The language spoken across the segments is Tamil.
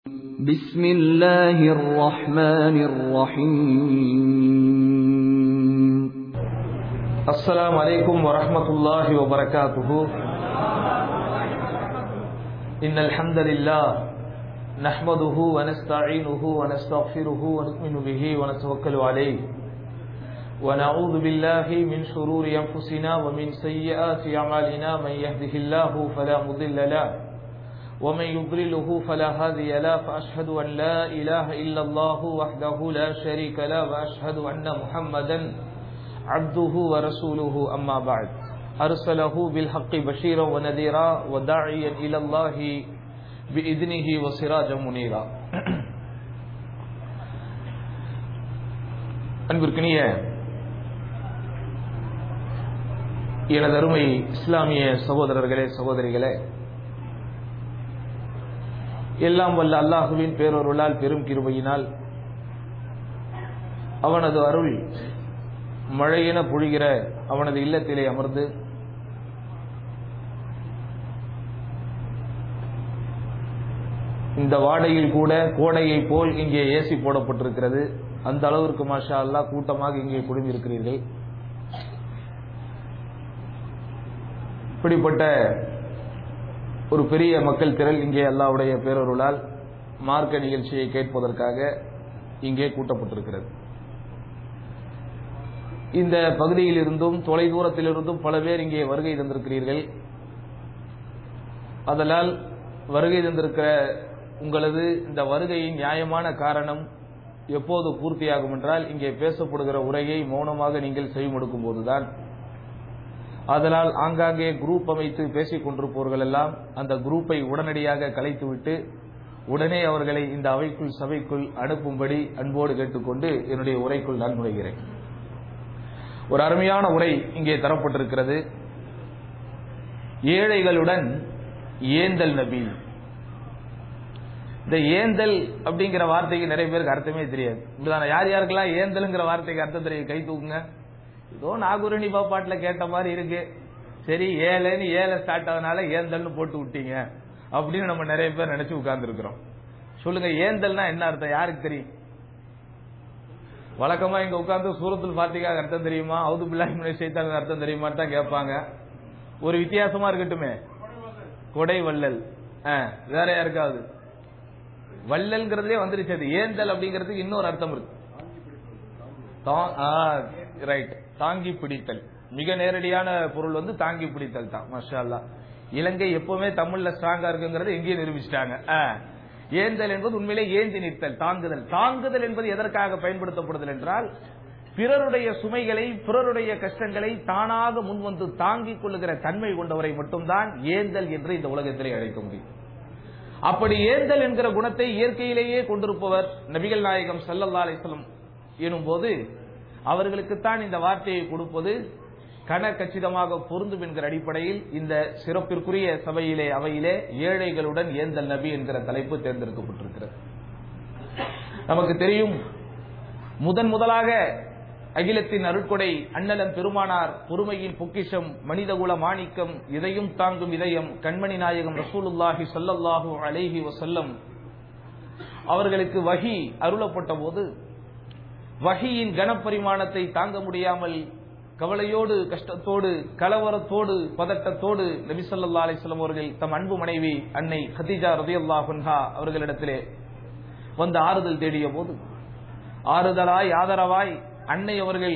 بسم الله الرحمن الرحيم السلام عليكم ورحمة الله وبركاته إن الحمد لله نحمده ونستعينه ونستغفره ونؤمن به ونتوكل عليه ونعوذ بالله من شرور أنفسنا ومن سيئات أعمالنا من يهده الله فلا مضل له ومن يضلله فلا هادي له فأشهد أن لا إله إلا الله وحده لا شريك له وأشهد أن محمدا عبده ورسوله أما بعد أرسله بالحق بشيرا ونذيرا وداعيا إلى الله بإذنه وسراجا منيرا அன்பிற்கினிய எனது அருமை இஸ்லாமிய சகோதரர்களே சகோதரிகளே எல்லாம் வல்ல அல்லாஹுவின் பேரொருளால் பெரும் கிருபையினால் அவனது அருள் மழையென பொழிகிற அவனது இல்லத்திலே அமர்ந்து இந்த வாடையில் கூட கோடையை போல் இங்கே ஏசி போடப்பட்டிருக்கிறது அந்த அளவிற்கு மாஷா அல்லா கூட்டமாக இங்கே குழுமியிருக்கிறீர்கள் இப்படிப்பட்ட ஒரு பெரிய மக்கள் திரள் இங்கே அல்லாவுடைய பேரொருளால் மார்க்க நிகழ்ச்சியை கேட்பதற்காக இங்கே கூட்டப்பட்டிருக்கிறது இந்த பகுதியில் இருந்தும் தொலை தூரத்திலிருந்தும் பல பேர் இங்கே வருகை தந்திருக்கிறீர்கள் அதனால் வருகை தந்திருக்கிற உங்களது இந்த வருகையின் நியாயமான காரணம் எப்போது பூர்த்தியாகும் என்றால் இங்கே பேசப்படுகிற உரையை மௌனமாக நீங்கள் செய்முடுக்கும் போதுதான் அதனால் ஆங்காங்கே குரூப் அமைத்து பேசிக் கொண்டிருப்பவர்கள் எல்லாம் அந்த குரூப்பை உடனடியாக கலைத்துவிட்டு உடனே அவர்களை இந்த அவைக்குள் சபைக்குள் அனுப்பும்படி அன்போடு கேட்டுக்கொண்டு என்னுடைய உரைக்குள் நான் நுழைகிறேன் ஒரு அருமையான உரை இங்கே தரப்பட்டிருக்கிறது ஏழைகளுடன் ஏந்தல் நபி இந்த ஏந்தல் அப்படிங்கிற வார்த்தைக்கு நிறைய பேருக்கு அர்த்தமே தெரியாது இப்படிதான யார் யாருக்கெல்லாம் ஏந்தல்ங்கிற வார்த்தைக்கு அர்த்தம் தெரியும் கை தூக்குங்க ஏதோ நாகூரணி பாப்பாட்டுல கேட்ட மாதிரி இருக்கு சரி ஏழைன்னு ஏழை ஸ்டார்ட் ஆனதுனால ஏந்தல்னு போட்டு விட்டீங்க அப்படின்னு நம்ம நிறைய பேர் நினைச்சு உட்கார்ந்து இருக்கிறோம் சொல்லுங்க ஏந்தல்னா என்ன அர்த்தம் யாருக்கு தெரியும் வழக்கமா இங்க உட்கார்ந்து சூரத்தில் பார்த்திக்காக அர்த்தம் தெரியுமா அவுது பில்லாஹி சைத்தான் அர்த்தம் தெரியுமான்னு தான் கேட்பாங்க ஒரு வித்தியாசமா இருக்கட்டுமே கொடை வள்ளல் வேற யாருக்காவது வள்ளல்ங்கிறதுலே வந்துருச்சு அது ஏந்தல் அப்படிங்கிறதுக்கு இன்னொரு அர்த்தம் இருக்கு ரைட் தாங்கி பிடித்தல் மிக நேரடியான பொருள் வந்து தாங்கி பிடித்தல் தான் மஷா இலங்கை எப்பவுமே தமிழ்ல ஸ்ட்ராங்கா இருக்குங்கிறது எங்கேயும் நிரூபிச்சிட்டாங்க ஏந்தல் என்பது உண்மையிலே ஏந்தி நிற்தல் தாங்குதல் தாங்குதல் என்பது எதற்காக பயன்படுத்தப்படுதல் என்றால் பிறருடைய சுமைகளை பிறருடைய கஷ்டங்களை தானாக முன்வந்து தாங்கிக் கொள்ளுகிற தன்மை கொண்டவரை மட்டும்தான் ஏந்தல் என்று இந்த உலகத்திலே அழைக்க முடியும் அப்படி ஏந்தல் என்கிற குணத்தை இயற்கையிலேயே கொண்டிருப்பவர் நபிகள் நாயகம் சல்லல்லா அலிஸ்லம் எனும் போது அவர்களுக்குத்தான் இந்த வார்த்தையை கொடுப்பது கன கச்சிதமாக பொருந்தும் என்கிற அடிப்படையில் இந்த சிறப்பிற்குரிய சபையிலே அவையிலே ஏழைகளுடன் ஏந்தல் நபி என்கிற தலைப்பு தேர்ந்தெடுக்கப்பட்டிருக்கிறது நமக்கு தெரியும் முதன் முதலாக அகிலத்தின் அருட்கொடை அண்ணலன் பெருமானார் பொறுமையின் பொக்கிஷம் மனிதகுல மாணிக்கம் இதையும் தாங்கும் இதயம் கண்மணி நாயகம் ரசூலுல்லாஹி சல்லல்லாஹு அலைஹி வசல்லம் அவர்களுக்கு வகி அருளப்பட்ட போது வகையின் கனப்பரிமாணத்தை தாங்க முடியாமல் கவலையோடு கஷ்டத்தோடு கலவரத்தோடு பதட்டத்தோடு நபிசல்லா அலிஸ்லாம் அவர்கள் தம் அன்பு மனைவி அன்னை ஹதீஜா ரதியல்லா ஹுன்ஹா அவர்களிடத்திலே வந்து ஆறுதல் தேடிய போது ஆறுதலாய் ஆதரவாய் அன்னை அவர்கள்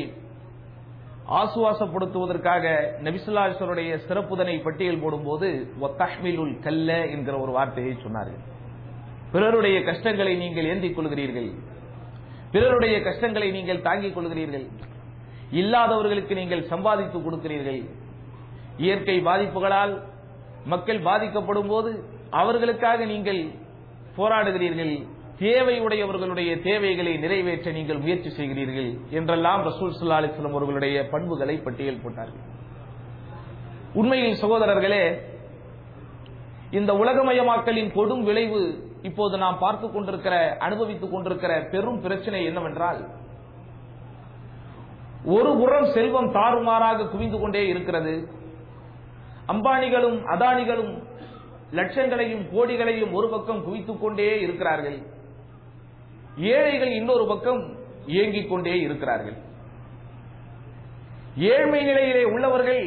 ஆசுவாசப்படுத்துவதற்காக நபிசுல்லாஸ்வருடைய சிறப்புதனை பட்டியல் போடும்போது ஒத்தஹ்மிலுல் கல்ல என்கிற ஒரு வார்த்தையை சொன்னார்கள் பிறருடைய கஷ்டங்களை நீங்கள் ஏந்திக் கொள்கிறீர்கள் பிறருடைய கஷ்டங்களை நீங்கள் தாங்கிக் கொள்கிறீர்கள் இல்லாதவர்களுக்கு நீங்கள் சம்பாதித்து கொடுக்கிறீர்கள் இயற்கை பாதிப்புகளால் மக்கள் பாதிக்கப்படும் போது அவர்களுக்காக நீங்கள் போராடுகிறீர்கள் தேவையுடையவர்களுடைய தேவைகளை நிறைவேற்ற நீங்கள் முயற்சி செய்கிறீர்கள் என்றெல்லாம் ரசூல் சுல்லா அலிஸ்லாம் அவர்களுடைய பண்புகளை பட்டியல் போட்டார்கள் உண்மையில் சகோதரர்களே இந்த உலகமயமாக்கலின் கொடும் விளைவு இப்போது நாம் பார்த்துக் கொண்டிருக்கிற அனுபவித்துக் கொண்டிருக்கிற பெரும் பிரச்சனை என்னவென்றால் ஒரு புறம் செல்வம் தாறுமாறாக குவிந்து கொண்டே இருக்கிறது அம்பானிகளும் அதானிகளும் லட்சங்களையும் கோடிகளையும் ஒரு பக்கம் குவித்துக் கொண்டே இருக்கிறார்கள் ஏழைகள் இன்னொரு பக்கம் இயங்கிக் கொண்டே இருக்கிறார்கள் ஏழ்மை நிலையிலே உள்ளவர்கள்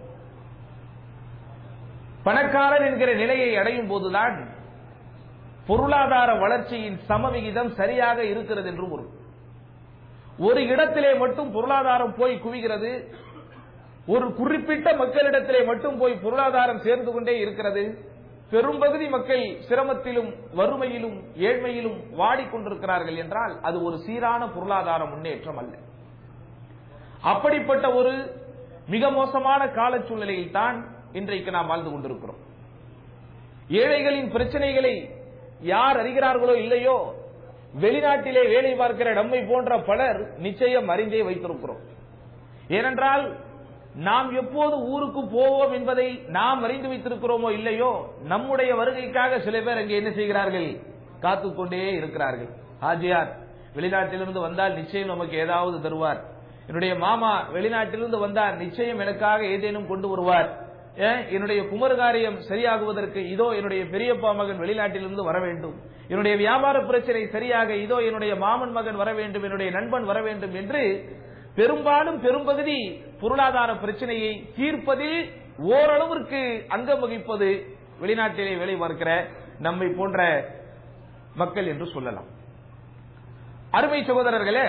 பணக்காரன் என்கிற நிலையை அடையும் போதுதான் பொருளாதார வளர்ச்சியின் சமவிகிதம் சரியாக இருக்கிறது என்று பொருள் ஒரு இடத்திலே மட்டும் பொருளாதாரம் போய் குவிகிறது ஒரு குறிப்பிட்ட மக்களிடத்திலே மட்டும் போய் பொருளாதாரம் சேர்ந்து கொண்டே இருக்கிறது பெரும்பகுதி மக்கள் சிரமத்திலும் வறுமையிலும் ஏழ்மையிலும் வாடிக்கொண்டிருக்கிறார்கள் என்றால் அது ஒரு சீரான பொருளாதார முன்னேற்றம் அல்ல அப்படிப்பட்ட ஒரு மிக மோசமான கால சூழ்நிலையில் தான் இன்றைக்கு நாம் வாழ்ந்து கொண்டிருக்கிறோம் ஏழைகளின் பிரச்சனைகளை யார் அறிகிறார்களோ இல்லையோ வெளிநாட்டிலே வேலை பார்க்கிற நம்மை போன்ற பலர் நிச்சயம் அறிந்தே வைத்திருக்கிறோம் ஏனென்றால் நாம் எப்போது ஊருக்கு போவோம் என்பதை நாம் அறிந்து வைத்திருக்கிறோமோ இல்லையோ நம்முடைய வருகைக்காக சில பேர் அங்கே என்ன செய்கிறார்கள் காத்துக்கொண்டே இருக்கிறார்கள் ஆஜியார் வெளிநாட்டிலிருந்து வந்தால் நிச்சயம் நமக்கு ஏதாவது தருவார் என்னுடைய மாமா வெளிநாட்டிலிருந்து வந்தால் நிச்சயம் எனக்காக ஏதேனும் கொண்டு வருவார் ஏன், என்னுடைய குமர் காரியம் சரியாகுவதற்கு இதோ என்னுடைய பெரியப்பா மகன் வெளிநாட்டிலிருந்து வர வேண்டும் என்னுடைய வியாபார பிரச்சனை சரியாக இதோ என்னுடைய மாமன் மகன் வர வேண்டும் என்னுடைய நண்பன் வர வேண்டும் என்று பெரும்பாலும் பெரும்பகுதி பொருளாதார பிரச்சனையை தீர்ப்பதில் ஓரளவிற்கு அங்கம் வகிப்பது வெளிநாட்டிலே வேலை பார்க்கிற நம்மை போன்ற மக்கள் என்று சொல்லலாம் அருமை சகோதரர்களே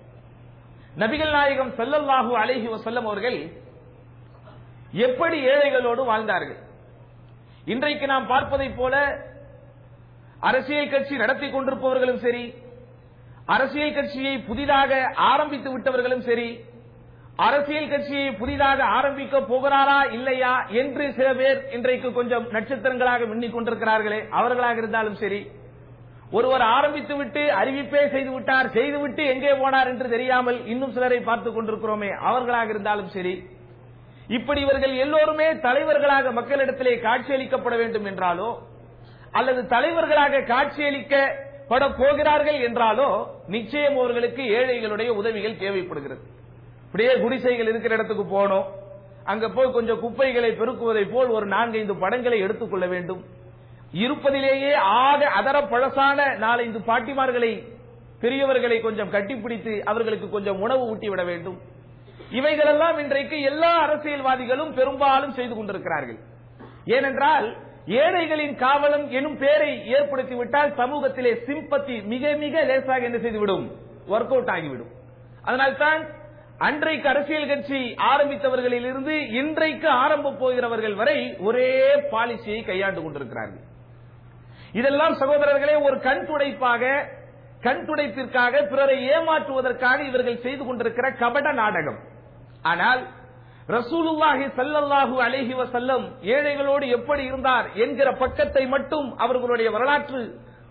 நபிகள் நாயகம் ஸல்லல்லாஹு அலைஹி வஸல்லம் அவர்கள் எப்படி ஏழைகளோடு வாழ்ந்தார்கள் இன்றைக்கு நாம் பார்ப்பதைப் போல அரசியல் கட்சி நடத்தி கொண்டிருப்பவர்களும் சரி அரசியல் கட்சியை புதிதாக ஆரம்பித்து விட்டவர்களும் சரி அரசியல் கட்சியை புதிதாக ஆரம்பிக்க போகிறாரா இல்லையா என்று சில பேர் இன்றைக்கு கொஞ்சம் நட்சத்திரங்களாக மின்னிக் கொண்டிருக்கிறார்களே அவர்களாக இருந்தாலும் சரி ஒருவர் ஆரம்பித்து விட்டு அறிவிப்பே செய்து விட்டார் செய்துவிட்டு எங்கே போனார் என்று தெரியாமல் இன்னும் சிலரை பார்த்துக் கொண்டிருக்கிறோமே அவர்களாக இருந்தாலும் சரி இப்படி இவர்கள் எல்லோருமே தலைவர்களாக மக்களிடத்திலே காட்சியளிக்கப்பட வேண்டும் என்றாலோ அல்லது தலைவர்களாக காட்சியளிக்கப்பட போகிறார்கள் என்றாலோ நிச்சயம் அவர்களுக்கு ஏழைகளுடைய உதவிகள் தேவைப்படுகிறது இப்படியே குடிசைகள் இருக்கிற இடத்துக்கு போனோம் அங்க போய் கொஞ்சம் குப்பைகளை பெருக்குவதை போல் ஒரு நான்கைந்து படங்களை எடுத்துக்கொள்ள வேண்டும் இருப்பதிலேயே ஆக அதர பழசான நாலைந்து பாட்டிமார்களை பெரியவர்களை கொஞ்சம் கட்டிப்பிடித்து அவர்களுக்கு கொஞ்சம் உணவு ஊட்டிவிட வேண்டும் இவைகளெல்லாம் இன்றைக்கு எல்லா அரசியல்வாதிகளும் பெரும்பாலும் செய்து கொண்டிருக்கிறார்கள் ஏனென்றால் ஏழைகளின் காவலம் எனும் பெயரை ஏற்படுத்திவிட்டால் சமூகத்திலே சிம்பத்தி மிக மிக லேசாக என்ன செய்துவிடும் ஒர்க் அவுட் ஆகிவிடும் அதனால்தான் அன்றைக்கு அரசியல் கட்சி ஆரம்பித்தவர்களில் இருந்து இன்றைக்கு ஆரம்ப போகிறவர்கள் வரை ஒரே பாலிசியை கையாண்டு கொண்டிருக்கிறார்கள் இதெல்லாம் சகோதரர்களே ஒரு கண் துடைப்பாக கண் துடைப்பிற்காக பிறரை ஏமாற்றுவதற்காக இவர்கள் செய்து கொண்டிருக்கிற கபட நாடகம் ஆனால் ரசூலுல்லாஹி ஸல்லல்லாஹு அலைஹி வஸல்லம் ஏழைகளோடு எப்படி இருந்தார் என்கிற பக்கத்தை மட்டும் அவர்களுடைய வரலாற்று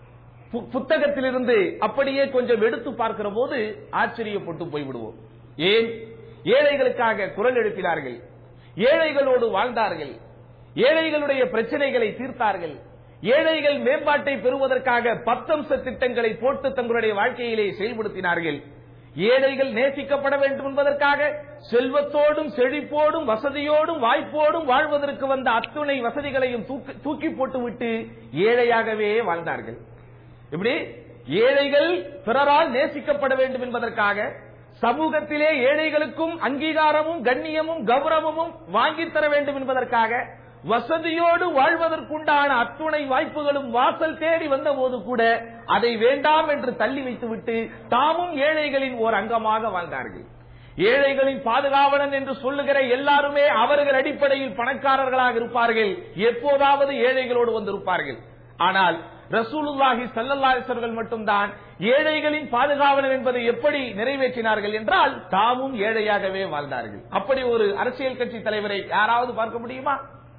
பு- புத்தகத்திலிருந்து அப்படியே கொஞ்சம் எடுத்து பார்க்கிற போது ஆச்சரியப்பட்டு போய்விடுவோம் ஏன் ஏழைகளுக்காக குரல் எழுப்பினார்கள் ஏழைகளோடு வாழ்ந்தார்கள் ஏழைகளுடைய பிரச்சனைகளை தீர்த்தார்கள் ஏழைகள் மேம்பாட்டை பெறுவதற்காக பத்தம்ச திட்டங்களை போட்டு தங்களுடைய வாழ்க்கையிலே செயல்படுத்தினார்கள் ஏழைகள் நேசிக்கப்பட வேண்டும் என்பதற்காக செல்வத்தோடும் செழிப்போடும் வசதியோடும் வாய்ப்போடும் வாழ்வதற்கு வந்த அத்துணை வசதிகளையும் தூக்கி- தூக்கி போட்டுவிட்டு ஏழையாகவே வாழ்ந்தார்கள் இப்படி ஏழைகள் பிறரால் நேசிக்கப்பட வேண்டும் என்பதற்காக சமூகத்திலே ஏழைகளுக்கும் அங்கீகாரமும் கண்ணியமும் கௌரவமும் வாங்கித் தர வேண்டும் என்பதற்காக வசதியோடு வாழ்வதற்குண்டான அத்துணை வாய்ப்புகளும் வாசல் தேடி வந்தபோது கூட அதை வேண்டாம் என்று தள்ளி வைத்துவிட்டு தாமும் ஏழைகளின் ஓர் அங்கமாக வாழ்ந்தார்கள் ஏழைகளின் பாதுகாவலன் என்று சொல்லுகிற எல்லாருமே அவர்கள் அடிப்படையில் பணக்காரர்களாக இருப்பார்கள் எப்போதாவது ஏழைகளோடு வந்திருப்பார்கள் ஆனால் ரசூலுல்லாஹி ஸல்லல்லாஹு அலைஹி வஸல்லம் மட்டும்தான் ஏழைகளின் பாதுகாவலன் என்பதை எப்படி நிறைவேற்றினார்கள் என்றால் தாமும் ஏழையாகவே வாழ்ந்தார்கள் அப்படி ஒரு அரசியல் கட்சி தலைவரை யாராவது பார்க்க முடியுமா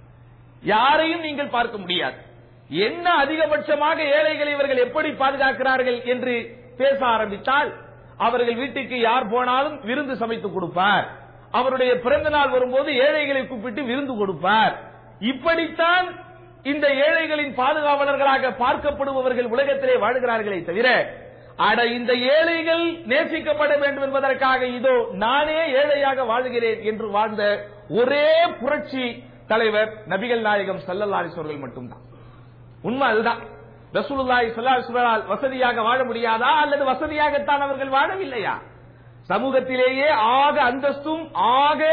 யாரையும் நீங்கள் பார்க்க முடியாது என்ன அதிகபட்சமாக ஏழைகளை இவர்கள் எப்படி பாதுகாக்கிறார்கள் என்று பேச ஆரம்பித்தால் அவர்கள் வீட்டுக்கு யார் போனாலும் விருந்து சமைத்து கொடுப்பார் அவருடைய பிறந்த நாள் வரும்போது ஏழைகளை கூப்பிட்டு விருந்து கொடுப்பார் இப்படித்தான் இந்த ஏழைகளின் பாதுகாவலர்களாக பார்க்கப்படுபவர்கள் உலகத்திலே வாழ்கிறார்களே தவிர அட இந்த ஏழைகள் நேசிக்கப்பட வேண்டும் என்பதற்காக இதோ நானே ஏழையாக வாழ்கிறேன் என்று வாழ்ந்த ஒரே புரட்சி தலைவர் நபிகள் நாயகம் ஸல்லல்லாஹு அலைஹி அவர்கள் மட்டும்தான் உண்மை அதுதான் ரசூலுல்லாஹி ஸல்லல்லாஹு அலைஹி வஸல்லம் வசதியாக வாழ முடியாதா அல்லது வசதியாகத்தான் அவர்கள் வாழவில்லையா சமூகத்திலேயே ஆக அந்தஸ்தும் ஆக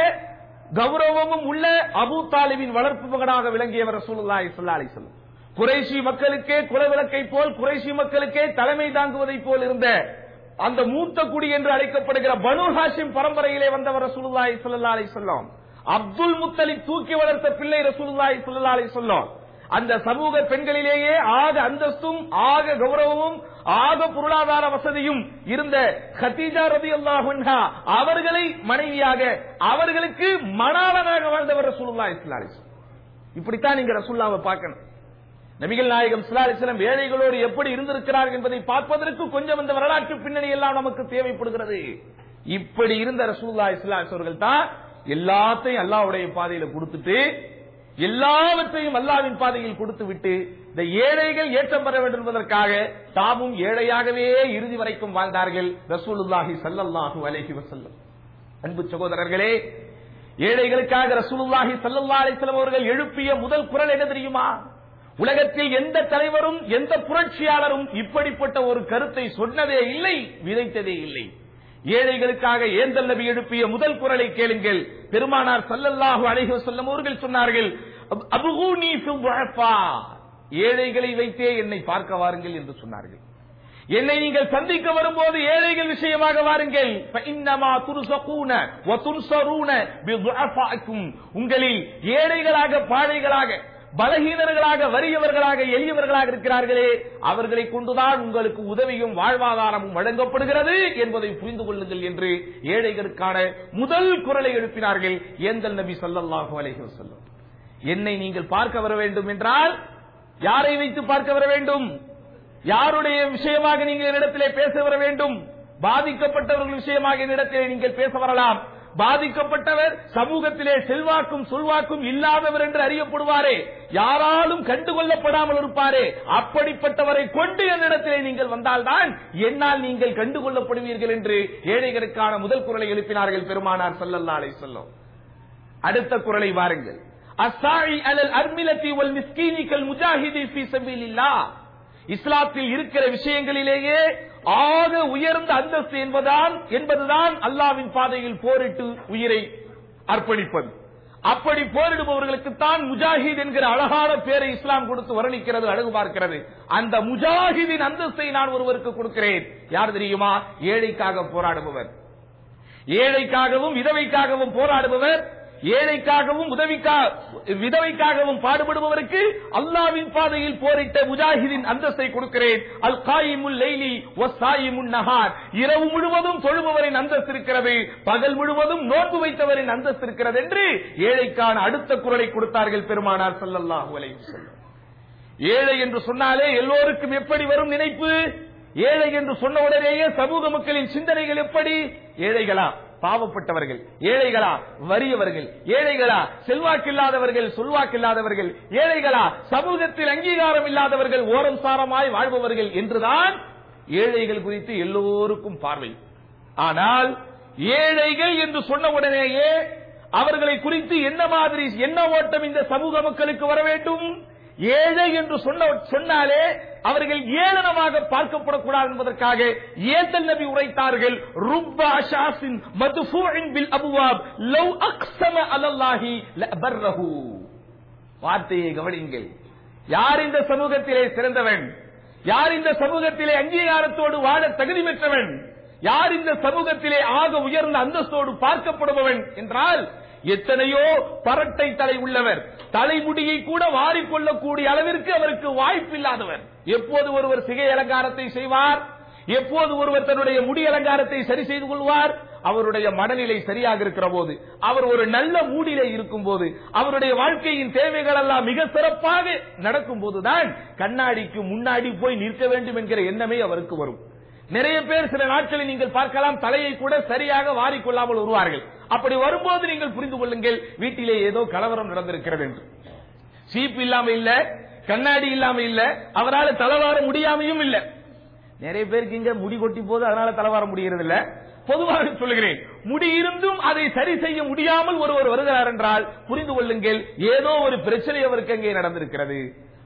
கௌரவமும் உள்ள அபூ தாலிபின் வளர்ப்பு மகனாக விளங்கியவர் ரசூலுல்லாஹி ஸல்லல்லாஹு அலைஹி வஸல்லம் குறைஷி மக்களுக்கே குலவிளக்கை போல் குறைஷி மக்களுக்கே தலைமை தாங்குவதைப் போல் இருந்த அந்த மூத்த குடி என்று அழைக்கப்படுகிற பனு ஹாஷிம் பரம்பரையிலே வந்தவர் ரசூலுல்லாஹி ஸல்லல்லாஹு அலைஹி வஸல்லம் அப்துல் முத்தலிப் தூக்கி வளர்த்த பிள்ளை ரசூலுல்லாஹி ஸல்லல்லாஹு அலைஹி வஸல்லம் அந்த சமூக பெண்களிலேயே ஆக அந்தஸ்தும் ஆக கௌரவமும் ஆக பொருளாதார வசதியும் இருந்த ஹதீஜா ரலியல்லாஹு அன்ஹா அவர்களை மனைவியாக அவர்களுக்கு மணாளனாக வாழ்ந்தவர் ரசூலுல்லாஹி ஸல்லல்லாஹு அலைஹி வஸல்லம் இப்படித்தான் நீங்க ரசூல்லாவை பார்க்கணும் நபிகள் நாயகம் ஸல்லல்லாஹு அலைஹி வஸல்லம் ஏழைகளோடு எப்படி இருந்திருக்கிறார்கள் என்பதை பார்ப்பதற்கு கொஞ்சம் இந்த வரலாற்று பின்னணி எல்லாம் நமக்கு தேவைப்படுகிறது இப்படி இருந்த ரசூலுல்லாஹி ஸல்லல்லாஹு அலைஹி அவர்கள் தான் எல்லாத்தையும் அல்லாஹ்வுடைய பாதையில கொடுத்துட்டு எல்லாவற்றையும் அல்லாவின் பாதையில் கொடுத்து விட்டு இந்த ஏழைகள் ஏற்றம் பெற வேண்டும் என்பதற்காக தாமும் ஏழையாகவே இறுதி வரைக்கும் வாழ்ந்தார்கள் ரசூலுல்லாஹி ஸல்லல்லாஹு அலைஹி வஸல்லம் அன்பு சகோதரர்களே ஏழைகளுக்காக ரசூலுல்லாஹி ஸல்லல்லாஹு அலைஹி வஸல்லம் அவர்கள் எழுப்பிய முதல் குரல் என்ன தெரியுமா உலகத்தில் எந்த தலைவரும் எந்த புரட்சியாளரும் இப்படிப்பட்ட ஒரு கருத்தை சொன்னதே இல்லை விதைத்ததே இல்லை ஏழைகளுக்காக ஏந்தல் நபி எழுப்பிய முதல் குரலை கேளுங்கள் பெருமானார் சல்லல்லாஹு அலைஹி வஸல்லம் அவர்கள் சொன்னார்கள் அபுகூனி ஃபில் துஅஃபா. ஏழைகளை வைத்தே என்னை பார்க்க வாருங்கள் என்று சொன்னார்கள் என்னை நீங்கள் சந்திக்க வரும்போது ஏழைகள் விஷயமாக வாருங்கள் فإنما ترزقون وتنصرون بضعفائكم. உங்களில் ஏழைகளாக பாழைகளாக பலகீனர்களாக வறியவர்களாக எளியவர்களாக இருக்கிறார்களே அவர்களை கொண்டுதான் உங்களுக்கு உதவியும் வாழ்வாதாரமும் வழங்கப்படுகிறது என்பதை புரிந்து கொள்ளுங்கள் என்று ஏழைகளுக்கான முதல் குரலை எழுப்பினார்கள் ஏந்தல் நபி ஸல்லல்லாஹு அலைஹி வஸல்லம் என்னை நீங்கள் பார்க்க வர வேண்டும் என்றால் யாரை வைத்து பார்க்க வர வேண்டும் யாருடைய விஷயமாக நீங்கள் என்னிடத்திலே பேச வர வேண்டும் பாதிக்கப்பட்டவர்கள் விஷயமாக என்னிடத்திலே நீங்கள் பேச வரலாம் பாதிக்கப்பட்டவர் சமூகத்திலே செல்வாக்கும் சொல்வாக்கும் இல்லாதவர் என்று அறியப்படுவாரே யாராலும் கண்டுகொள்ளப்படாமல் இருப்பாரே அப்படிப்பட்டவரை கொண்டு என்னிடத்திலே நீங்கள் வந்தால்தான் என்னால் நீங்கள் கண்டுகொள்ளப்படுவீர்கள் என்று ஏழைகளுக்கான முதல் குரலை எழுப்பினார்கள் பெருமானார் ஸல்லல்லாஹு அலைஹி வஸல்லம் அடுத்த குரலை வாருங்கள் அஸ்ஸாஇ அலல் அர்மிலத்தி வல் மிஸ்கீனி கல் முஜாஹிதி ஃபீ சபீலில்லாஹ் இஸ்லாத்தில் இருக்கிற விஷயங்களிலேயே ஆக உயர்ந்த அந்தஸ்து என்பதான் என்பதுதான் அல்லாவின் பாதையில் போரிட்டு உயிரை அர்ப்பணிப்பது அப்படி போரிடுபவர்களுக்கு தான் முஜாஹித் என்கிற அழகான பேரை இஸ்லாம் கொடுத்து வர்ணிக்கிறது அழகு பார்க்கிறது அந்த முஜாஹிதின் அந்தஸ்தை நான் ஒருவருக்கு கொடுக்கிறேன் யார் தெரியுமா ஏழைக்காக போராடுபவர் ஏழைக்காகவும் விதவைக்காகவும் போராடுபவர் ஏழைக்காகவும் உதவிக்கா விதவைக்காகவும் பாடுபடுபவருக்கு அல்லாவின் பாதையில் போரிட்ட முஜாஹிதின் அந்தஸ்தை கொடுக்கிறேன் அல் காயிமுல் லைலி வஸ்ஸாயிமுன் நஹார் இரவு முழுவதும் தொழுபவரின் அந்தஸ்து இருக்கிறது பகல் முழுவதும் நோன்பு வைத்தவரின் அந்தஸ்து இருக்கிறது என்று ஏழைக்கான அடுத்த குரலை கொடுத்தார்கள் பெருமானார் ஸல்லல்லாஹு அலைஹி வஸல்லம் ஏழை என்று சொன்னாலே எல்லோருக்கும் எப்படி வரும் நினைப்பு ஏழை என்று சொன்ன உடனேயே சமூக மக்களின் சிந்தனைகள் எப்படி ஏழைகளா பாவப்பட்டவர்கள் ஏழைகளா வறியவர்கள் ஏழைகளா செல்வாக்கில்லாதவர்கள் சொல்வாக்கில்லாதவர்கள் ஏழைகளா சமூகத்தில் அங்கீகாரம் இல்லாதவர்கள் ஓரம் சாரமாய் வாழ்பவர்கள் என்றுதான் ஏழைகள் குறித்து எல்லோருக்கும் பார்வை ஆனால் ஏழைகள் என்று சொன்ன உடனேயே அவர்களை குறித்து என்ன மாதிரி என்ன ஓட்டம் இந்த சமூக மக்களுக்கு வர வேண்டும் ஏழை என்று சொன்ன சொன்னாலே அவர்கள் ஏளனமாக பார்க்கப்படக்கூடாது என்பதற்காக ஏதல் நபி உரைத்தார்கள் ருப்ப அஷாசின் மதுஃபூஇன் பில் அபுவாப் லவ் அக்ஸம அலல்லாஹி லபர்ரஹு வார்த்தையை கவனிங்கள் யார் இந்த சமூகத்திலே சிறந்தவன் யார் இந்த சமூகத்திலே அங்கீகாரத்தோடு வாழ தகுதி பெற்றவன் யார் இந்த சமூகத்திலே ஆக உயர்ந்த அந்தஸ்தோடு பார்க்கப்படுபவன் என்றால் எத்தனையோ பரட்டை தலை உள்ளவர் தலைமுடியை கூட வாரிக்கொள்ளக்கூடிய அளவிற்கு அவருக்கு வாய்ப்பில்லாதவர் எப்போது ஒருவர் சிகை அலங்காரத்தை செய்வார் எப்போது ஒருவர் தன்னுடைய முடி அலங்காரத்தை சரி செய்து கொள்வார் அவருடைய மனநிலை சரியாக இருக்கிற போது அவர் ஒரு நல்ல மூடிலே இருக்கும் போது அவருடைய வாழ்க்கையின் தேவைகள் எல்லாம் மிக சிறப்பாக நடக்கும் போதுதான் கண்ணாடிக்கு முன்னாடி போய் நிற்க வேண்டும் என்கிற எண்ணமே அவருக்கு வரும் நிறைய பேர் சில நாட்களில் நீங்கள் பார்க்கலாம் தலையை கூட சரியாக வாரிக்கொள்ளாமல் வருவார்கள் அப்படி வரும்போது நீங்கள் புரிந்து கொள்ளுங்கள் வீட்டிலே ஏதோ கலவரம் நடந்திருக்கிறது என்று சீப் இல்லாம இல்ல கண்ணாடி இல்லாம இல்ல அவரால் தலைவார முடியாமையும் இல்ல நிறைய பேருக்கு இங்க முடி கொட்டி போது அதனால தலைவார முடிகிறது இல்ல பொதுவாக சொல்லுகிறேன் முடி இருந்தும் அதை சரி செய்ய முடியாமல் ஒருவர் வருகிறார் என்றால் புரிந்து கொள்ளுங்கள் ஏதோ ஒரு பிரச்சனை அவருக்கு அங்கே நடந்திருக்கிறது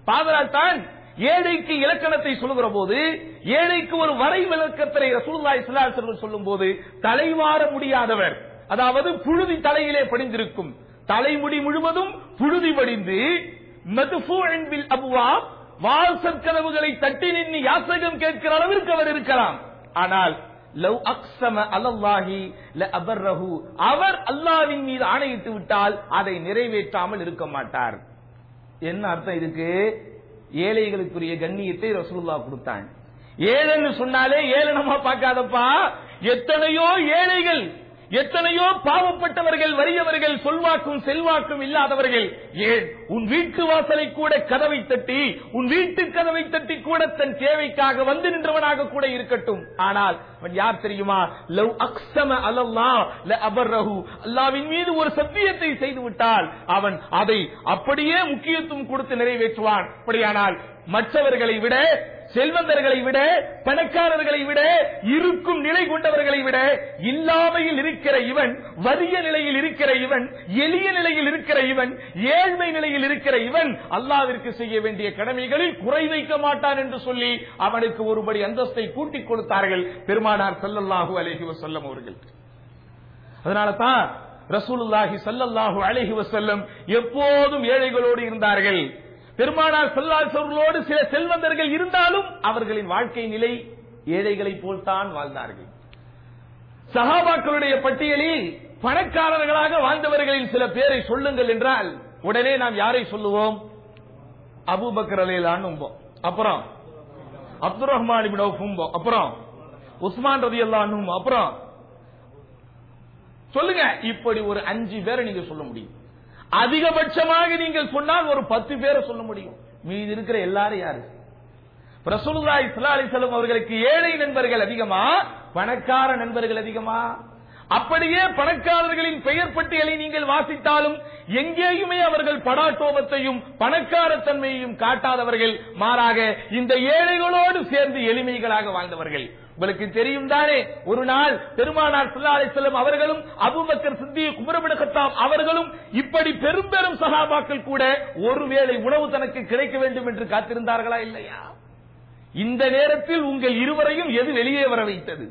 பாதலால் தான் ஏழைக்கு இலக்கணத்தை சொல்லுகிற போது ஏழைக்கு ஒரு வரை விளக்கத்தை ரசூலுல்லாஹி ஸல்லல்லாஹு அலைஹி வஸல்லம் சொல்லும் போது தலைமாற முடியாதவர் அதாவது புழுதி தலையிலே படிந்திருக்கும் தலைமுடி முழுவதும் புழுதி படிந்து மதுஃபூஇன் பில் அப்வாப் வாசற் கதவுகளை தட்டி நின்று யாசகம் கேட்கிற அளவிற்கு அவர் இருக்கலாம் ஆனால் லவ் அக்ஸம அலல்லாஹி ல அபர்ரஹு அவர் அல்லாஹ்வின் மீது ஆணையிட்டு விட்டால் அதை நிறைவேற்றாமல் இருக்க மாட்டார் என்ன அர்த்தம் இதுக்கு ஏழைகளுக்குரிய கண்ணியத்தை ரசூலுல்லாஹ் கொடுத்தாங்க ஏழைன்னு சொன்னாலே ஏளனமா பார்க்காதப்பா எத்தனையோ ஏழைகள் எத்தனையோ பாவப்பட்டவர்கள் வறியவர்கள் சொல்வாக்கும் செல்வாக்கும் இல்லாதவர்கள் ஏன் உன் வீட்டு வாசலை கூட கதவை தட்டி உன் வீட்டு கதவை தட்டி கூட தன் தேவைக்காக வந்து நின்றவனாக கூட இருக்கட்டும் ஆனால் அவன் யார் தெரியுமா லவ் அக்ஸம அலல்லா ல அபர்ரஹு அல்லாவின் மீது ஒரு சத்தியத்தை செய்து விட்டால் அவன் அதை அப்படியே முக்கியத்துவம் கொடுத்து நிறைவேற்றுவான் அப்படியானால் மற்றவர்களை விட செல்வந்தர்களை விட பணக்காரர்களை விட இருக்கும் நிலை கொண்டவர்களை விட இல்லாமையில் இருக்கிற இவன் வறிய நிலையில் இருக்கிற இவன் எளிய நிலையில் இருக்கிற இவன் ஏழ்மை நிலையில் இருக்கிற இவன் அல்லாவிற்கு செய்ய வேண்டிய கடமைகளில் குறை வைக்க மாட்டான் என்று சொல்லி அவனுக்கு ஒருபடி அந்தஸ்தை கூட்டிக் கொடுத்தார்கள் பெருமானார் ஸல்லல்லாஹு அலைஹி வஸல்லம் அவர்கள் அதனால தான் ரசூலுல்லாஹி ஸல்லல்லாஹு அலைஹி வஸல்லம் எப்போதும் ஏழைகளோடு இருந்தார்கள் பெருமானார் செல்லாசவர்களோடு சில செல்வந்தர்கள் இருந்தாலும் அவர்களின் வாழ்க்கை நிலை ஏழைகளைப் போல்தான் வாழ்ந்தார்கள் சஹாபாக்களுடைய பட்டியலில் பணக்காரர்களாக வாழ்ந்தவர்களின் சில பேரை சொல்லுங்கள் என்றால் உடனே நாம் யாரை சொல்லுவோம் அபூபக்கர் அலையிலான்னு அப்புறம் அப்துல் ரஹ்மான் இப்னு அவுஃபும் அப்புறம் உஸ்மான் ரதி அல்லாஹ்னும் அப்புறம் சொல்லுங்க இப்படி ஒரு அஞ்சு பேரை நீங்க சொல்ல முடியும் அதிகபட்சமாக நீங்கள் சொன்னால் ஒரு பத்து பேரை சொல்ல முடியும் மீதி இருக்கிற எல்லாரும் யாரு ரசூலுல்லாஹி ஸல்லல்லாஹு அலைஹி வஸல்லம் அவர்களுக்கு ஏழை நண்பர்கள் அதிகமா பணக்கார நண்பர்கள் அதிகமா அப்படியே பணக்காரர்களின் பெயர் பட்டியலை நீங்கள் வாசித்தாலும் எங்கேயுமே அவர்கள் படாட்டோபத்தையும் பணக்காரத்தன்மையையும் காட்டாதவர்கள் மாறாக இந்த ஏழைகளோடு சேர்ந்து எளிமைகளாக வாழ்ந்தவர்கள் உங்களுக்கு தெரியும் தானே ஒரு நாள் பெருமானார் ஸல்லல்லாஹு அலைஹி வஸல்லம் அவர்களும் அபூபக்கர் சித்திக் உமர் கத்தாம் அவர்களும் இப்படி பெரும் பெரும் சகாபாக்கள் கூட ஒருவேளை உணவு தனக்கு கிடைக்க வேண்டும் என்று காத்திருந்தார்களா இல்லையா இந்த நேரத்தில் உங்கள் இருவரையும் எது வெளியே வர வைத்தது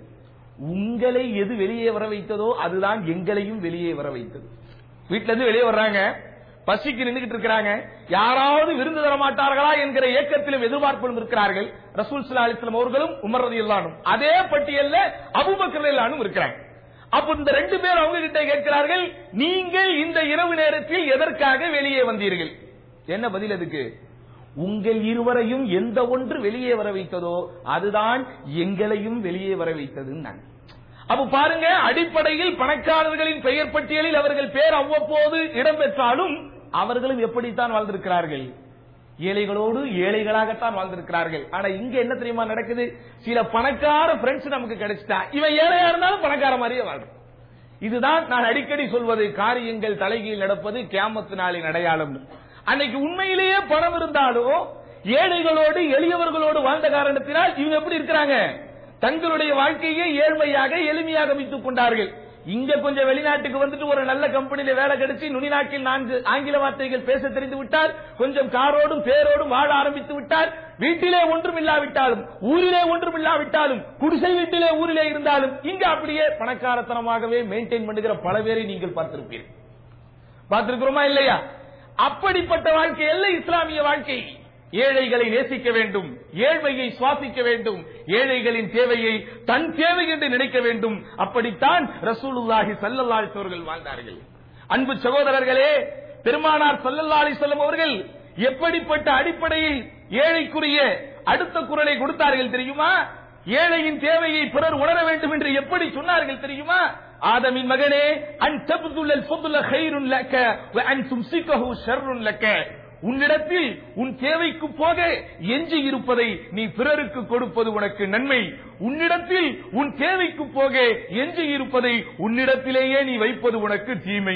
உங்களை எது வெளியே வர வைத்ததோ அதுதான் எங்களையும் வெளியே வர வைத்தது வீட்டுல இருந்து வெளியே வர்றாங்க பசிக்கு நின்றுகிட்டு இருக்கிறாங்க யாராவது விருந்து தர மாட்டார்களா என்கிற ஏக்கத்திலும் எதிர்பார்ப்பிலும் இருக்கிறார்கள் ரசூல் சல்லா அலிஸ்லாம் அவர்களும் உமர் ரதி இல்லானும் அதே பட்டியல்ல அபுபக்கர் இல்லானும் இருக்கிறாங்க அப்ப இந்த ரெண்டு பேர் அவங்க கிட்ட கேட்கிறார்கள் நீங்கள் இந்த இரவு நேரத்தில் எதற்காக வெளியே வந்தீர்கள் என்ன பதில் அதுக்கு உங்கள் இருவரையும் எந்த ஒன்று வெளியே வர வைத்ததோ அதுதான் எங்களையும் வெளியே வர வைத்தது அப்ப பாருங்க அடிப்படையில் பணக்காரர்களின் பெயர் பட்டியலில் அவர்கள் பேர் அவ்வப்போது இடம்பெற்றாலும் அவர்களும் எப்படித்தான் வாழ்ந்திருக்கிறார்கள் ஏழைகளோடு ஏழைகளாகத்தான் வாழ்ந்திருக்கிறார்கள் ஆனா இங்க என்ன தெரியுமா நடக்குது சில பணக்கார ஃப்ரெண்ட்ஸ் நமக்கு கிடைச்சிட்டா இவன் ஏழையா இருந்தாலும் பணக்கார மாதிரியே வாழ்றான் இதுதான் நான் அடிக்கடி சொல்வது காரியங்கள் தலைகீழ் நடப்பது கியாமத்து நாளின் அடையாளம் அன்னைக்கு உண்மையிலேயே பணம் இருந்தாலும் ஏழைகளோடு எளியவர்களோடு வாழ்ந்த காரணத்தினால் இவங்க எப்படி இருக்கிறாங்க தங்களுடைய வாழ்க்கையை ஏழ்மையாக எளிமையாக வைத்துக் கொண்டார்கள் இங்க கொஞ்சம் வெளிநாட்டுக்கு வந்துட்டு ஒரு நல்ல கம்பெனியில வேலை கிடைச்சு நுனிநாட்டில் நான்கு ஆங்கில வார்த்தைகள் பேச தெரிந்து விட்டால் கொஞ்சம் காரோடும் பேரோடும் வாழ ஆரம்பித்து விட்டால் வீட்டிலே ஒன்றும் இல்லாவிட்டாலும் ஊரிலே ஒன்றும் இல்லாவிட்டாலும் குடிசை வீட்டிலே ஊரிலே இருந்தாலும் இங்க அப்படியே பணக்காரத்தனமாகவே மெயின்டைன் பண்ணுகிற பல பேரை நீங்கள் பார்த்திருப்பீர்கள் பார்த்திருக்கிறோமா இல்லையா அப்படிப்பட்ட வாழ்க்கை அல்ல இஸ்லாமிய வாழ்க்கை ஏழைகளை நேசிக்க வேண்டும் ஏழ்மையை சுவாசிக்க வேண்டும் ஏழைகளின் தேவையை தன் தேவை என்று நினைக்க வேண்டும் அப்படித்தான் ரசூலுல்லாஹி சல்லல்லாஹி அவர்கள் வாழ்ந்தார்கள் அன்பு சகோதரர்களே பெருமானார் சல்லல்லாஹி சொல்லம் அவர்கள் எப்படிப்பட்ட அடிப்படையில் ஏழைக்குரிய அடுத்த குரலை கொடுத்தார்கள் தெரியுமா ஏழையின் தேவையை பிறர் உணர வேண்டும் என்று எப்படி சொன்னார்கள் தெரியுமா ஆதமின் மகனே அன் தப்துல் ஃபதுல கைருன் லக்க வ அன் தும்சிகஹு ஷர்ருன் லக்க உன்னிடத்தில் உன் தேவைக்கு போக எஞ்சி இருப்பதை நீ பிறருக்கு கொடுப்பது உனக்கு நன்மை உன்னிடத்தில் உன் தேவைக்கு போக எஞ்சி இருப்பதை உன்னிடத்திலேயே நீ வைப்பது உனக்கு தீமை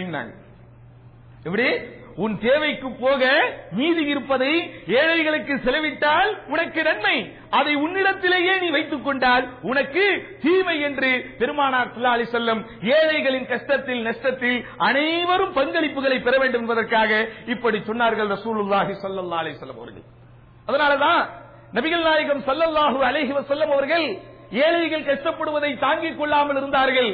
எப்படி உன் தேவைக்கு போக மீதி இருப்பதை ஏழைகளுக்கு செலவிட்டால் உனக்கு நன்மை அதை உன்னிடத்திலேயே நீ வைத்துக் கொண்டால் உனக்கு தீமை என்று பெருமானார் சுல்லாலி செல்லம் ஏழைகளின் கஷ்டத்தில் நஷ்டத்தில் அனைவரும் பங்களிப்புகளை பெற வேண்டும் என்பதற்காக இப்படி சொன்னார்கள் ரசூலுல்லாஹி ஸல்லல்லாஹு அலைஹி வஸல்லம் அவர்கள் அதனாலதான் நபிகள் நாயகம் ஸல்லல்லாஹு அலைஹி வஸல்லம் அவர்கள் ஏழைகள் கஷ்டப்படுவதை தாங்கிக் கொள்ளாமல் இருந்தார்கள்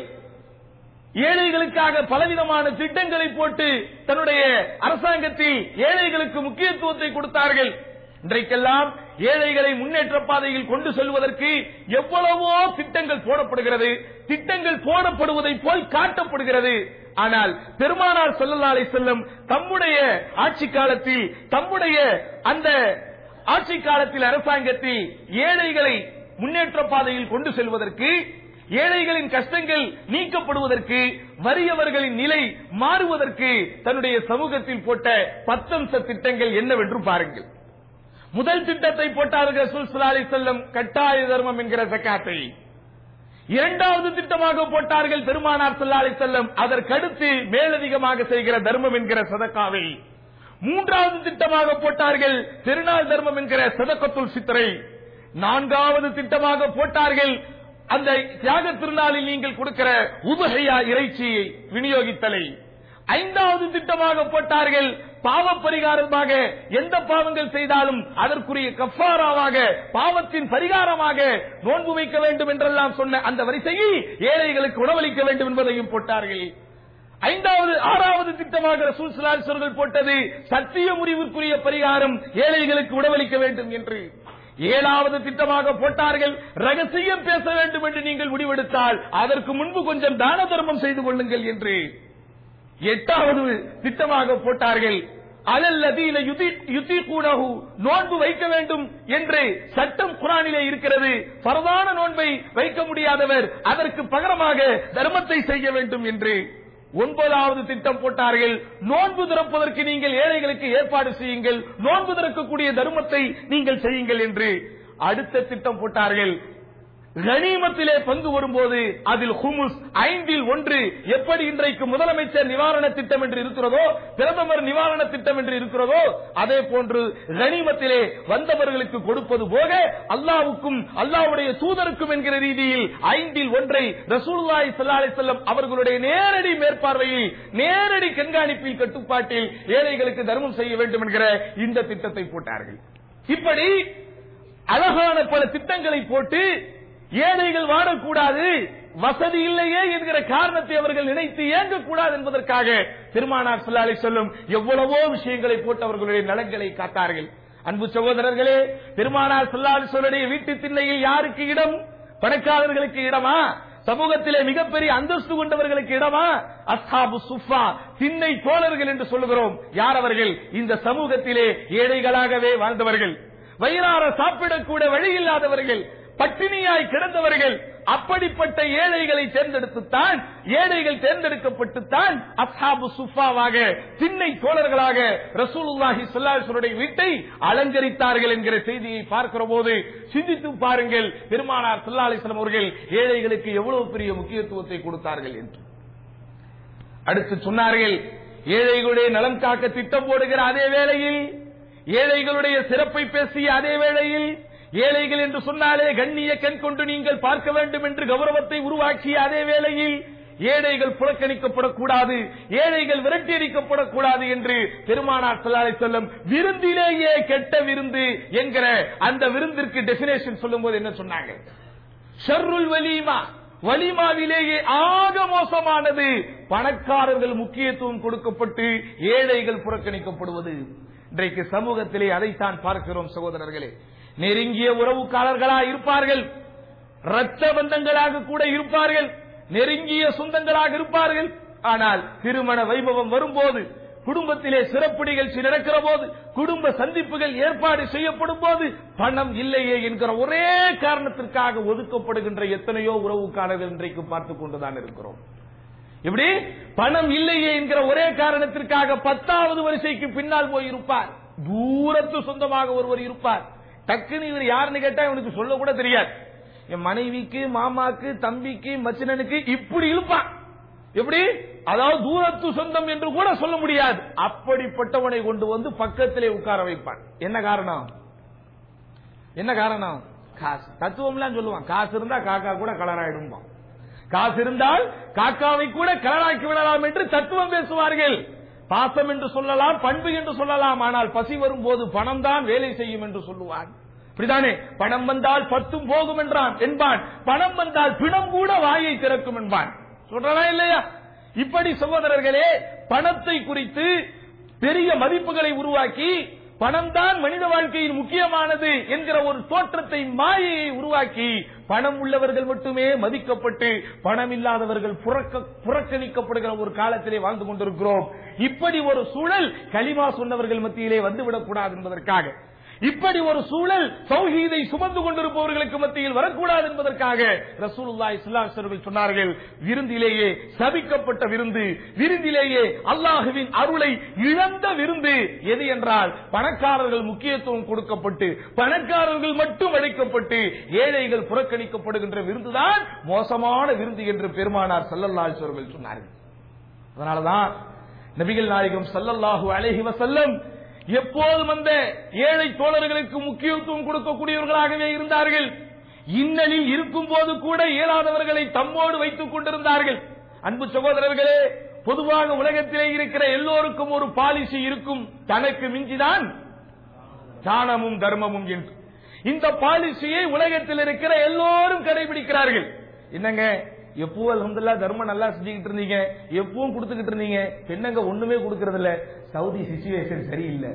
ஏழைகளுக்காக பலவிதமான திட்டங்களை போட்டு தன்னுடைய அரசாங்கத்தில் ஏழைகளுக்கு முக்கியத்துவத்தை கொடுத்தார்கள் இன்றைக்கெல்லாம் ஏழைகளை முன்னேற்ற பாதையில் கொண்டு செல்வதற்கு எவ்வளவோ திட்டங்கள் போடப்படுகிறது திட்டங்கள் போடப்படுவதை போல் காட்டப்படுகிறது ஆனால் பெருமானார் ஸல்லல்லாஹு செல்லும் தம்முடைய ஆட்சி காலத்தில் தம்முடைய அந்த ஆட்சி காலத்தில் அரசாங்கத்தில் ஏழைகளை முன்னேற்ற பாதையில் கொண்டு செல்வதற்கு ஏழைகளின் கஷ்டங்கள் நீக்கப்படுவதற்கு வறியவர்களின் நிலை மாறுவதற்கு தன்னுடைய சமூகத்தில் போட்ட பத்தம்ச திட்டங்கள் என்னவென்று பாருங்கள் முதல் திட்டத்தை போட்டார்கள் ரசூல் ஸல்லல்லாஹு அலைஹி வஸல்லம் கட்டாய தர்மம் என்கிற ஜக்காத்தை இரண்டாவது திட்டமாக போட்டார்கள் பெருமானார் ஸல்லல்லாஹு அலைஹி வஸல்லம் அதற்கடுத்து மேலதிகமாக செய்கிற தர்மம் என்கிற சதக்காவை மூன்றாவது திட்டமாக போட்டார்கள் திருநாள் தர்மம் என்கிற சதக்கத்துல் சித்திரை நான்காவது திட்டமாக போட்டார்கள் அந்த தியாக திருநாளில் நீங்கள் கொடுக்கிற உபகையா இறைச்சியை விநியோகித்தலை ஐந்தாவது திட்டமாக போட்டார்கள் பாவ பரிகாரமாக எந்த பாவங்கள் செய்தாலும் அதற்குரிய கஃபாராவாக பாவத்தின் பரிகாரமாக நோன்பு வைக்க வேண்டும் என்றெல்லாம் சொன்ன அந்த வரிசையில் ஏழைகளுக்கு உணவளிக்க வேண்டும் என்பதையும் போட்டார்கள் ஐந்தாவது ஆறாவது திட்டமாக ரசூல் ஸல்லல்லாஹு அலைஹி வஸல்லம் போட்டது சத்திய முறிவுக்குரிய பரிகாரம் ஏழைகளுக்கு உணவளிக்க வேண்டும் என்று ஏழாவது திட்டமாக போட்டார்கள் ரகசியம் பேச வேண்டும் என்று நீங்கள் முடிவெடுத்தால் அதற்கு முன்பு கொஞ்சம் தான தர்மம் செய்து கொள்ளுங்கள் என்று எட்டாவது திட்டமாக போட்டார்கள் அலல்லதீன யுதி கூடகு நோன்பு வைக்க வேண்டும் என்று சட்டம் குரானிலே இருக்கிறது பரதான நோன்பை வைக்க முடியாதவர் அதற்கு பகரமாக தர்மத்தை செய்ய வேண்டும் என்று ஒன்பதாவது திட்டம் போட்டார்கள் நோன்பு திறப்பதற்கு நீங்கள் ஏழைகளுக்கு ஏற்பாடு செய்யுங்கள் நோன்பு திறக்கக்கூடிய தர்மத்தை நீங்கள் செய்யுங்கள் என்று அடுத்த திட்டம் போட்டார்கள் கனிமத்திலே பங்கு வரும்போது அதில் ஹுமுஸ் ஐந்தில் ஒன்று எப்படி இன்றைக்கு முதலமைச்சர் நிவாரண திட்டம் என்று இருக்கிறதோ பிரதமர் நிவாரண திட்டம் என்று இருக்கிறதோ அதே போன்று கனிமத்திலே வந்தவர்களுக்கு கொடுப்பது போக அல்லாவுக்கும் அல்லாவுடைய தூதருக்கும் என்கிற ரீதியில் ஐந்தில் ஒன்றை ரசூலுல்லாஹி ஸல்லல்லாஹு அலைஹி வஸல்லம் அவர்களுடைய நேரடி மேற்பார்வையில் நேரடி கண்காணிப்பில் கட்டுப்பாட்டில் ஏழைகளுக்கு தர்மம் செய்ய வேண்டும் என்கிற இந்த திட்டத்தை போட்டார்கள் இப்படி அழகான பல திட்டங்களை போட்டு ஏழைகள் வாழக்கூடாது வசதி இல்லையே என்கிற காரணத்தை அவர்கள் நினைத்து இயங்கக்கூடாது என்பதற்காக பெருமானார் சொல்லாலை சொல்லும் எவ்வளவோ விஷயங்களை போட்டு அவர்களுடைய நலன்களை காத்தார்கள் அன்பு சகோதரர்களே பெருமானார் சொல்லாலை சொல்லுடைய வீட்டு திண்ணையில் யாருக்கு இடம் பணக்காரர்களுக்கு இடமா சமூகத்திலே மிகப்பெரிய அந்தஸ்து கொண்டவர்களுக்கு இடமா அஸ்ஹாபு சுஃபா திண்ணை தோழர்கள் என்று சொல்லுகிறோம் யார் அவர்கள் இந்த சமூகத்திலே ஏழைகளாகவே வாழ்ந்தவர்கள் வயிறார சாப்பிடக்கூட வழி இல்லாதவர்கள் பட்டினியாய் கிடந்தவர்கள் அப்படிப்பட்ட ஏழைகளை தேர்ந்தெடுத்துத்தான் ஏழைகள் தேர்ந்தெடுக்கப்பட்டுத்தான் அஸ்ஹாபு சுஃபாவாக திண்ணை தோழர்களாக ரசூலுல்லாஹி ஸல்லல்லாஹு வீட்டை அலங்கரித்தார்கள் என்கிற செய்தியை பார்க்கிற போது சிந்தித்து பாருங்கள் பெருமானார் ஸல்லல்லாஹு அலைஹி வஸல்லம் அவர்கள் ஏழைகளுக்கு எவ்வளவு பெரிய முக்கியத்துவத்தை கொடுத்தார்கள் என்று அடுத்து சொன்னார்கள் ஏழைகளுடைய நலம் காக்க திட்டம் போடுகிற அதே வேளையில் ஏழைகளுடைய சிறப்பை பேசிய அதே வேளையில் ஏழைகள் என்று சொன்னாலே கண்ணிய கண் கொண்டு நீங்கள் பார்க்க வேண்டும் என்று கௌரவத்தை உருவாக்கிய அதே வேளையில் ஏழைகள் புறக்கணிக்கப்படக்கூடாது ஏழைகள் விரட்டி அடிக்கப்படக்கூடாது என்று பெருமானார் சொல்லாலை சொல்லும் விருந்திலேயே கெட்ட விருந்து என்கிற அந்த விருந்திற்கு டெபினேஷன் சொல்லும்போது என்ன சொன்னாங்க ஷர்ருல் வலீமா வலிமாவிலேயே ஆக மோசமானது பணக்காரர்கள் முக்கியத்துவம் கொடுக்கப்பட்டு ஏழைகள் புறக்கணிக்கப்படுவது இன்றைக்கு சமூகத்திலே அதைத்தான் பார்க்கிறோம் சகோதரர்களே நெருங்கிய உறவுக்காரர்களா இருப்பார்கள் இரத்த பந்தங்களாக கூட இருப்பார்கள் நெருங்கிய சொந்தங்களாக இருப்பார்கள் ஆனால் திருமண வைபவம் வரும்போது குடும்பத்திலே சிறப்பு நிகழ்ச்சி நடக்கிற போது குடும்ப சந்திப்புகள் ஏற்பாடு செய்யப்படும் போது பணம் இல்லையே என்கிற ஒரே காரணத்திற்காக ஒதுக்கப்படுகின்ற எத்தனையோ உறவுக்காரர்கள் இன்றைக்கு பார்த்துக் கொண்டுதான் இருக்கிறோம் இப்படி பணம் இல்லையே என்கிற ஒரே காரணத்திற்காக பத்தாவது வரிசைக்கு பின்னால் போய் இருப்பார் தூரத்து சொந்தமாக ஒருவர் இருப்பார் டக்குன்னு இவர் யாருன்னு கேட்டா இவனுக்கு சொல்ல கூட தெரியாது என் மனைவிக்கு மாமாக்கு தம்பிக்கு மச்சினனுக்கு இப்படி இழுப்பான் எப்படி அதாவது தூரத்து சொந்தம் என்று கூட சொல்ல முடியாது அப்படிப்பட்டவனை கொண்டு வந்து பக்கத்திலே உட்கார வைப்பான் என்ன காரணம் என்ன காரணம் காசு தத்துவம்லாம் சொல்லுவான் காசு இருந்தா காக்கா கூட கலராயிடும்பான் காசு இருந்தால் காக்காவை கூட கலராக்கி விடலாம் என்று தத்துவம் பேசுவார்கள் பாசம் என்று சொல்லலாம் பண்பு என்று சொல்லலாம் ஆனால் பசி வரும்போது பணம் தான் வேலை செய்யும் என்று சொல்லுவான் இப்படிதானே பணம் வந்தால் பத்தும் போகும் என்றான் என்பான் பணம் வந்தால் பிணம் கூட வாயை திறக்கும் என்பான் சொல்றதா இல்லையா இப்படி சகோதரர்களே பணத்தை குறித்து பெரிய மதிப்புகளை உருவாக்கி பணம் தான் மனித வாழ்க்கையில் முக்கியமானது என்கிற ஒரு தோற்றத்தை மாயையை உருவாக்கி பணம் உள்ளவர்கள் மட்டுமே மதிக்கப்பட்டு பணம் இல்லாதவர்கள் புறக்க- புறக்கணிக்கப்படுகிற ஒரு காலத்திலே வாழ்ந்து கொண்டிருக்கிறோம் இப்படி ஒரு சூழல் களிமா சொன்னவர்கள் மத்தியிலே வந்துவிடக் கூடாது என்பதற்காக இப்படி ஒரு சூழல் சௌஹீதை சுமந்து கொண்டிருப்பவர்களுக்கு மத்தியில் வரக்கூடாது என்பதற்காக ரசூலுல்லாஹி ஸல்லல்லாஹு அலைஹி வஸல்லம் சொன்னார்கள் விருந்திலேயே சபிக்கப்பட்ட விருந்து விருந்திலேயே அல்லாஹுவின் அருளை இழந்த விருந்து எது என்றால் பணக்காரர்கள் முக்கியத்துவம் கொடுக்கப்பட்டு பணக்காரர்கள் மட்டும் அழைக்கப்பட்டு ஏழைகள் புறக்கணிக்கப்படுகின்ற விருந்துதான் மோசமான விருந்து என்று பெருமானார் ஸல்லல்லாஹு அலைஹி வஸல்லம் சொன்னார்கள் அதனாலதான் நபிகள் நாயகம் ஸல்லல்லாஹு அலைஹி வஸல்லம் எப்போதும் அந்த ஏழை தோழர்களுக்கு முக்கியத்துவம் கொடுக்கக்கூடியவர்களாகவே இருந்தார்கள் இன்னலில் இருக்கும் போது கூட இயலாதவர்களை தம்மோடு வைத்துக் கொண்டிருந்தார்கள் அன்பு சகோதரர்களே பொதுவாக உலகத்திலே இருக்கிற எல்லோருக்கும் ஒரு பாலிசி இருக்கும் தனக்கு மிஞ்சிதான் தானமும் தர்மமும் என்று இந்த பாலிசியை உலகத்தில் இருக்கிற எல்லோரும் கடைபிடிக்கிறார்கள் என்னங்க எப்பவும் அல்ஹம்துலில்லாஹ் தர்மம் நல்லா செஞ்சுக்கிட்டு இருந்தீங்க எப்பவும் கொடுத்துக்கிட்டு இருந்தீங்க என்னங்க ஒண்ணுமே கொடுக்கறது இல்ல சவுதி சிச்சுவேஷன் சரியில்லை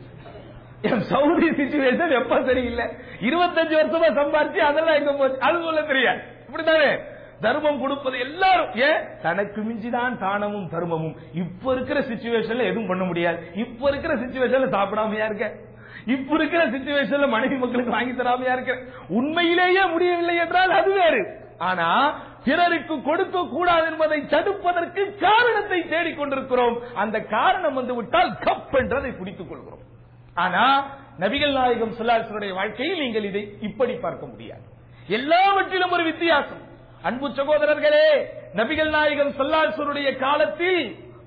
என் சவுதி சிச்சுவேஷன் எப்ப சரியில்லை இருபத்தஞ்சு வருஷமா சம்பாரிச்சு அதெல்லாம் எங்க போச்சு அது சொல்ல தெரியாது இப்படித்தானே தர்மம் கொடுப்பது எல்லாரும் ஏன் தனக்கு மிஞ்சிதான் தானமும் தர்மமும் இப்ப இருக்கிற சிச்சுவேஷன்ல எதுவும் பண்ண முடியாது இப்ப இருக்கிற சிச்சுவேஷன்ல சாப்பிடாமையா இருக்க இப்ப இருக்கிற சிச்சுவேஷன்ல மனைவி மக்களுக்கு வாங்கி தராமையா இருக்க உண்மையிலேயே முடியவில்லை என்றால் அது வேறு ஆனா பிறருக்கு கொடுக்க கூடாது என்பதை தடுப்பதற்கு காரணத்தை தேடிக்கொண்டிருக்கிறோம் அந்த காரணம் வந்து விட்டால் கப் என்றதை பிடித்துக் கொள்கிறோம் ஆனா நபிகள் நாயகம் சொல்லாசருடைய வாழ்க்கையில் நீங்கள் இதை இப்படி பார்க்க முடியாது எல்லாவற்றிலும் ஒரு வித்தியாசம் அன்பு சகோதரர்களே நபிகள் நாயகம் சொல்லாசருடைய காலத்தில்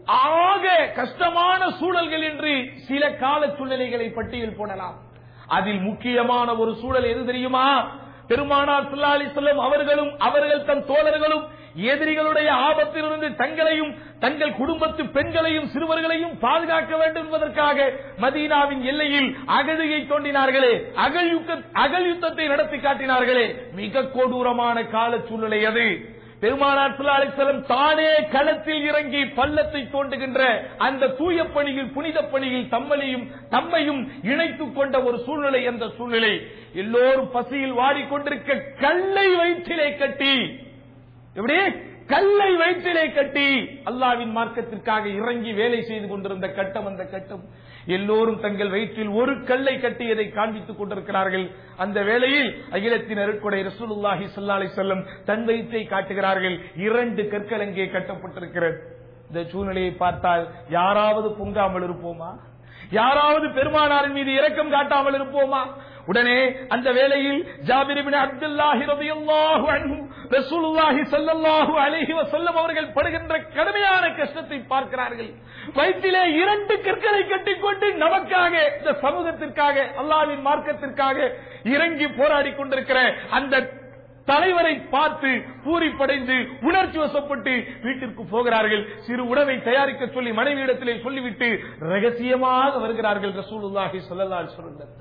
ஆக கஷ்டமான சூழல்கள் என்று சில கால சூழ்நிலைகளை பட்டியல் போடலாம் அதில் முக்கியமான ஒரு சூழல் எது தெரியுமா பெருமானார் ஸல்லல்லாஹு அலைஹி வஸல்லம் அவர்களும் அவர்கள் தன் தோழர்களும் எதிரிகளுடைய ஆபத்திலிருந்து தங்களையும் தங்கள் குடும்பத்து பெண்களையும் சிறுவர்களையும் பாதுகாக்க வேண்டும் என்பதற்காக மதீனாவின் எல்லையில் அகழியை தோண்டினார்களே அகழ் யுத்த- அகழ் யுத்தத்தை நடத்தி காட்டினார்களே மிக கொடூரமான கால சூழ்நிலை அது பெருமானார் ஸல்லல்லாஹு அலைஹி வஸல்லம் தானே களத்தில் இறங்கி பள்ளத்தை தோண்டுகின்ற அந்த தூய பணியில் புனித பணியில் தம்மலையும் தம்மையும் இணைத்துக் கொண்ட ஒரு சூழ்நிலை அந்த சூழ்நிலை எல்லோரும் பசியில் வாடிக்கொண்டிருக்க கல்லை வயிற்றிலே கட்டி எப்படி கல்லை வயிற்றிலே கட்டி அல்லாவின் மார்க்கத்திற்காக இறங்கி வேலை செய்து கொண்டிருந்த கட்டம் அந்த கட்டம் எல்லோரும் தங்கள் வயிற்றில் ஒரு கல்லை கட்டியதை காண்பித்துக் கொண்டிருக்கிறார்கள் அந்த வேளையில் அகிலத்தின் அருட்கொடை ரசூலுல்லாஹி ஸல்லல்லாஹு அலைஹி வஸல்லம் தன் வயிற்றை காட்டுகிறார்கள் இரண்டு கற்கள் அங்கே கட்டப்பட்டிருக்கிறது இந்த சூழ்நிலையை பார்த்தால் யாராவது பொங்காமல் இருப்போமா யாராவது பெருமானாரின் மீது இரக்கம் காட்டாமல் இருப்போமா உடனே அந்த வேளையில் ஜாபிர் இப்னு அப்துல்லாஹி ரலியல்லாஹு அன்ஹு ரசூலுல்லாஹி ஸல்லல்லாஹு அலைஹி வஸல்லம் அவர்கள் படுகின்ற கடுமையான கஷ்டத்தை பார்க்கிறார்கள் வயிற்றிலே இரண்டு கற்களை கட்டிக்கொண்டு நமக்காக இந்த சமூகத்திற்காக அல்லாஹ்வின் மார்க்கத்திற்காக இறங்கி போராடி கொண்டிருக்கிற அந்த தலைவரை பார்த்து பூரிப்படைந்து உணர்ச்சி வசப்பட்டு வீட்டிற்கு போகிறார்கள் சிறு உணவை தயாரிக்க சொல்லி மனைவியிடத்திலே சொல்லிவிட்டு ரகசியமாக வருகிறார்கள் ரசூலுல்லாஹி ஸல்லல்லாஹு அலைஹி வஸல்லம்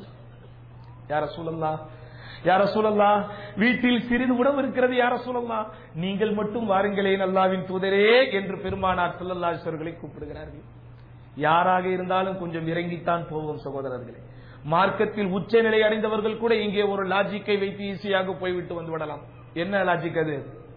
யார சூழல்லா யார சூழல்லா வீட்டில் சிறிது உணவு இருக்கிறது யார சூழல்லா நீங்கள் மட்டும் வாருங்களேன் அல்லாவின் தூதரே என்று பெருமானார் சொல்லல்லாஸ்வர்களை கூப்பிடுகிறார்கள் யாராக இருந்தாலும் கொஞ்சம் இறங்கித்தான் போவோம் சகோதரர்களே மார்க்கத்தில் உச்ச நிலை அடைந்தவர்கள் கூட இங்கே ஒரு லாஜிக்கை வைத்து ஈஸியாக போய்விட்டு வந்து விடலாம் என்ன லாஜிக் அது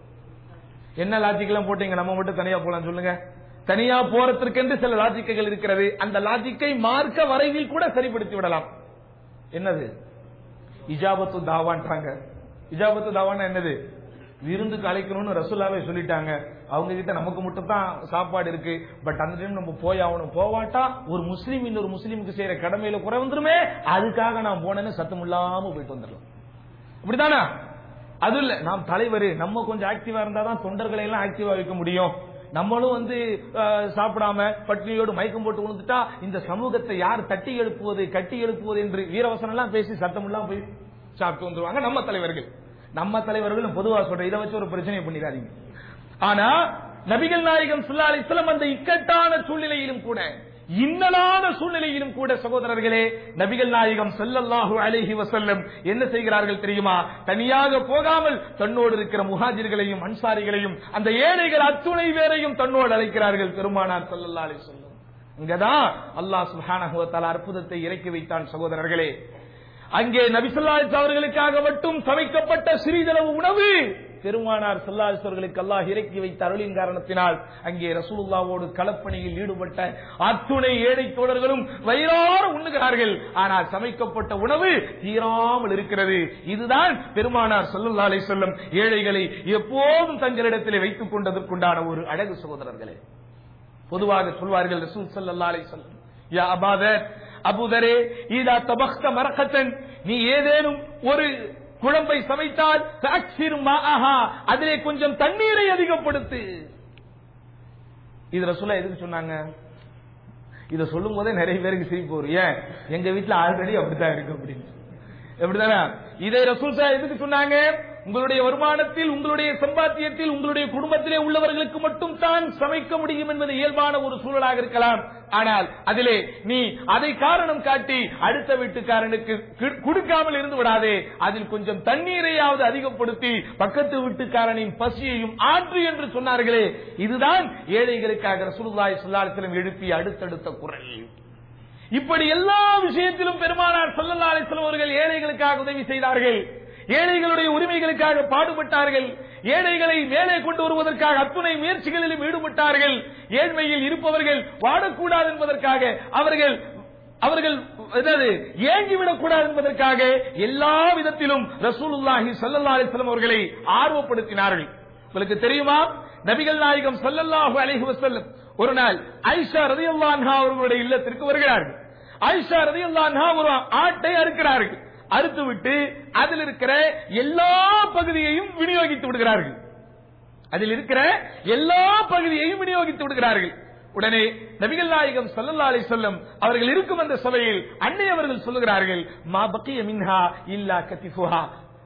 என்ன லாஜிக் எல்லாம் போட்டீங்க நம்ம மட்டும் தனியா போலாம் சொல்லுங்க தனியா போறதற்கென்று சில லாஜிக்குகள் இருக்கிறது அந்த லாஜிக்கை மார்க்க வரைவில் கூட சரிப்படுத்தி விடலாம் என்னது இஜாபத்து தாவான்றாங்க இஜாபத்து தாவான்னா என்னது விருந்துக்கு அழைக்கணும்னு ரசூலாவே சொல்லிட்டாங்க அவங்க கிட்ட நமக்கு மட்டும் தான் சாப்பாடு இருக்கு பட் அந்த டைம் நம்ம போய் ஆகணும் போவாட்டா ஒரு முஸ்லீம் இன்னொரு முஸ்லீமுக்கு செய்யற கடமையில குறை வந்துருமே அதுக்காக நான் போனேன்னு சத்தம் இல்லாம போயிட்டு வந்துடலாம் இப்படிதானா அது இல்ல நாம் தலைவர் நம்ம கொஞ்சம் ஆக்டிவா இருந்தா தான் தொண்டர்களை எல்லாம் ஆக்டிவா வைக்க முடியும் நம்மளும் வந்து அஹ், சாப்பிடாம பட்டினியோடு மயக்கம் போட்டு விழுந்துட்டா இந்த சமூகத்தை யார் தட்டி எழுப்புவது கட்டி எழுப்புவது என்று வீரவசனம் எல்லாம் பேசி சத்தம் எல்லாம் போய் சாப்பிட்டு வந்துருவாங்க நம்ம தலைவர்கள் நம்ம தலைவர்கள் பொதுவா சொல்ற இதை வச்சு ஒரு பிரச்சனையை பண்ணிடாதீங்க ஆனா நபிகள் நாயகம் ஸல்லல்லாஹு அலைஹி வஸல்லம் அந்த இக்கட்டான சூழ்நிலையிலும் கூட இன்னலான சூழ்நிலையிலும் கூட சகோதரர்களே நபிகள் நாயகம் ஸல்லல்லாஹு அலைஹி வஸல்லம் என்ன செய்கிறார்கள் தெரியுமா தனியாக போகாமல் தன்னோடு இருக்கிற முஹாஜிர்களையும் அன்சாரிகளையும் அந்த ஏழைகள் அத்துணை பேரையும் தன்னோடு அழைக்கிறார்கள் பெருமானார் ஸல்லல்லாஹு அலைஹி வஸல்லம் இங்கதான் அல்லாஹ் சுப்ஹானஹு வ தஆலா அற்புதத்தை இறக்கி வைத்தான் சகோதரர்களே அங்கே நபிசல்லாஸ் அவர்களுக்காக மட்டும் சமைக்கப்பட்ட சிறிதளவு உணவு பெருமானார் சல்லாஸ் அவர்களுக்கு அல்லாஹ் இறக்கி வைத்த அருளின் காரணத்தினால் அங்கே ரசூலுல்லாவோடு களப்பணியில் ஈடுபட்ட அத்துணை ஏழை தோழர்களும் வயிறார உண்ணுகிறார்கள் ஆனால் சமைக்கப்பட்ட உணவு தீராமல் இருக்கிறது இதுதான் பெருமானார் சல்லல்லா அலைஹி வஸல்லம் ஏழைகளை எப்போதும் தங்களிடத்திலே வைத்துக் கொண்டதற்குண்டான ஒரு அழகு சகோதரர்களே பொதுவாக சொல்வார்கள் ரசூல் ஸல்லல்லாஹு அலைஹி வஸல்லம் யா அபாதர் அபுதரே இதா தபக்த மரகத்தன் நீ ஏதேனும் ஒரு குழம்பை சமைத்தால் ஃபஅக்ஸிர் மாஅஹா அதிலே கொஞ்சம் தண்ணீரை அதிகப்படுத்து இது ரசூலா எதுக்கு சொன்னாங்க இத சொல்லும் போதே நிறைய பேருக்கு சிரிப்பு வரும் ஏன் எங்க வீட்டுல ஆல்ரெடி அப்படித்தான் இருக்கு அப்படின்னு எப்படிதானே இதை ரசூல் சார் எதுக்கு சொன்னாங்க உங்களுடைய வருமானத்தில் உங்களுடைய சம்பாத்தியத்தில் உங்களுடைய குடும்பத்திலே உள்ளவர்களுக்கு மட்டும் தான் சமைக்க முடியும் என்பது இயல்பான ஒரு சூழலாக இருக்கலாம் ஆனால் அதிலே நீ அதை காரணம் காட்டி அடுத்த வீட்டுக்காரனுக்கு கு- கொடுக்காமல் இருந்து விடாதே அதில் கொஞ்சம் தண்ணீரையாவது அதிகப்படுத்தி பக்கத்து வீட்டுக்காரனின் பசியையும் ஆற்று என்று சொன்னார்களே இதுதான் ஏழைகளுக்காக ரசூலுல்லாஹி ஸல்லல்லாஹு அலைஹி வஸல்லம் எழுப்பிய அடுத்தடுத்த குரல் இப்படி எல்லா விஷயத்திலும் பெருமானார் ஸல்லல்லாஹு அலைஹி வஸல்லம் அவர்கள் ஏழைகளுக்காக உதவி செய்தார்கள் ஏழைகளுடைய உரிமைகளுக்காக பாடுபட்டார்கள் ஏழைகளை மேலே கொண்டு வருவதற்காக அத்துணை முயற்சிகளிலும் ஈடுபட்டார்கள் ஏழ்மையில் இருப்பவர்கள் வாடக்கூடாது என்பதற்காக அவர்கள் அவர்கள் அதாவது ஏங்கிவிடக் கூடாது என்பதற்காக எல்லா விதத்திலும் ரசூலுல்லாஹி ஸல்லல்லாஹு அலைஹி வஸல்லம் அவர்களை ஆர்வப்படுத்தினார்கள் உங்களுக்கு தெரியுமா நபிகள் நாயகம் ஸல்லல்லாஹு அலைஹி வஸல்லம் ஒரு நாள் ஐஷா ரலியல்லாஹு அன்ஹா அவர்களுடைய இல்லத்திற்கு வருகிறார்கள் ஐஷா ரலியல்லாஹு அன்ஹா ஒரு ஆட்டை அறுக்கிறார்கள் அறுத்து விட்டு அதில் இருக்கிற எல்லா பகுதியையும் விநியோகித்து விடுகிறார்கள் அதில் இருக்கிற எல்லா பகுதியையும் விநியோகித்து விடுகிறார்கள் உடனே நபிகள் நாயகம் ஸல்லல்லாஹு அலைஹி வஸல்லம் அவர்கள் இருக்கும் அந்த சபையில் அன்னை அவர்கள் சொல்லுகிறார்கள் மா பக்கிய மின்ஹா இல்லா கத்திஃபுஹா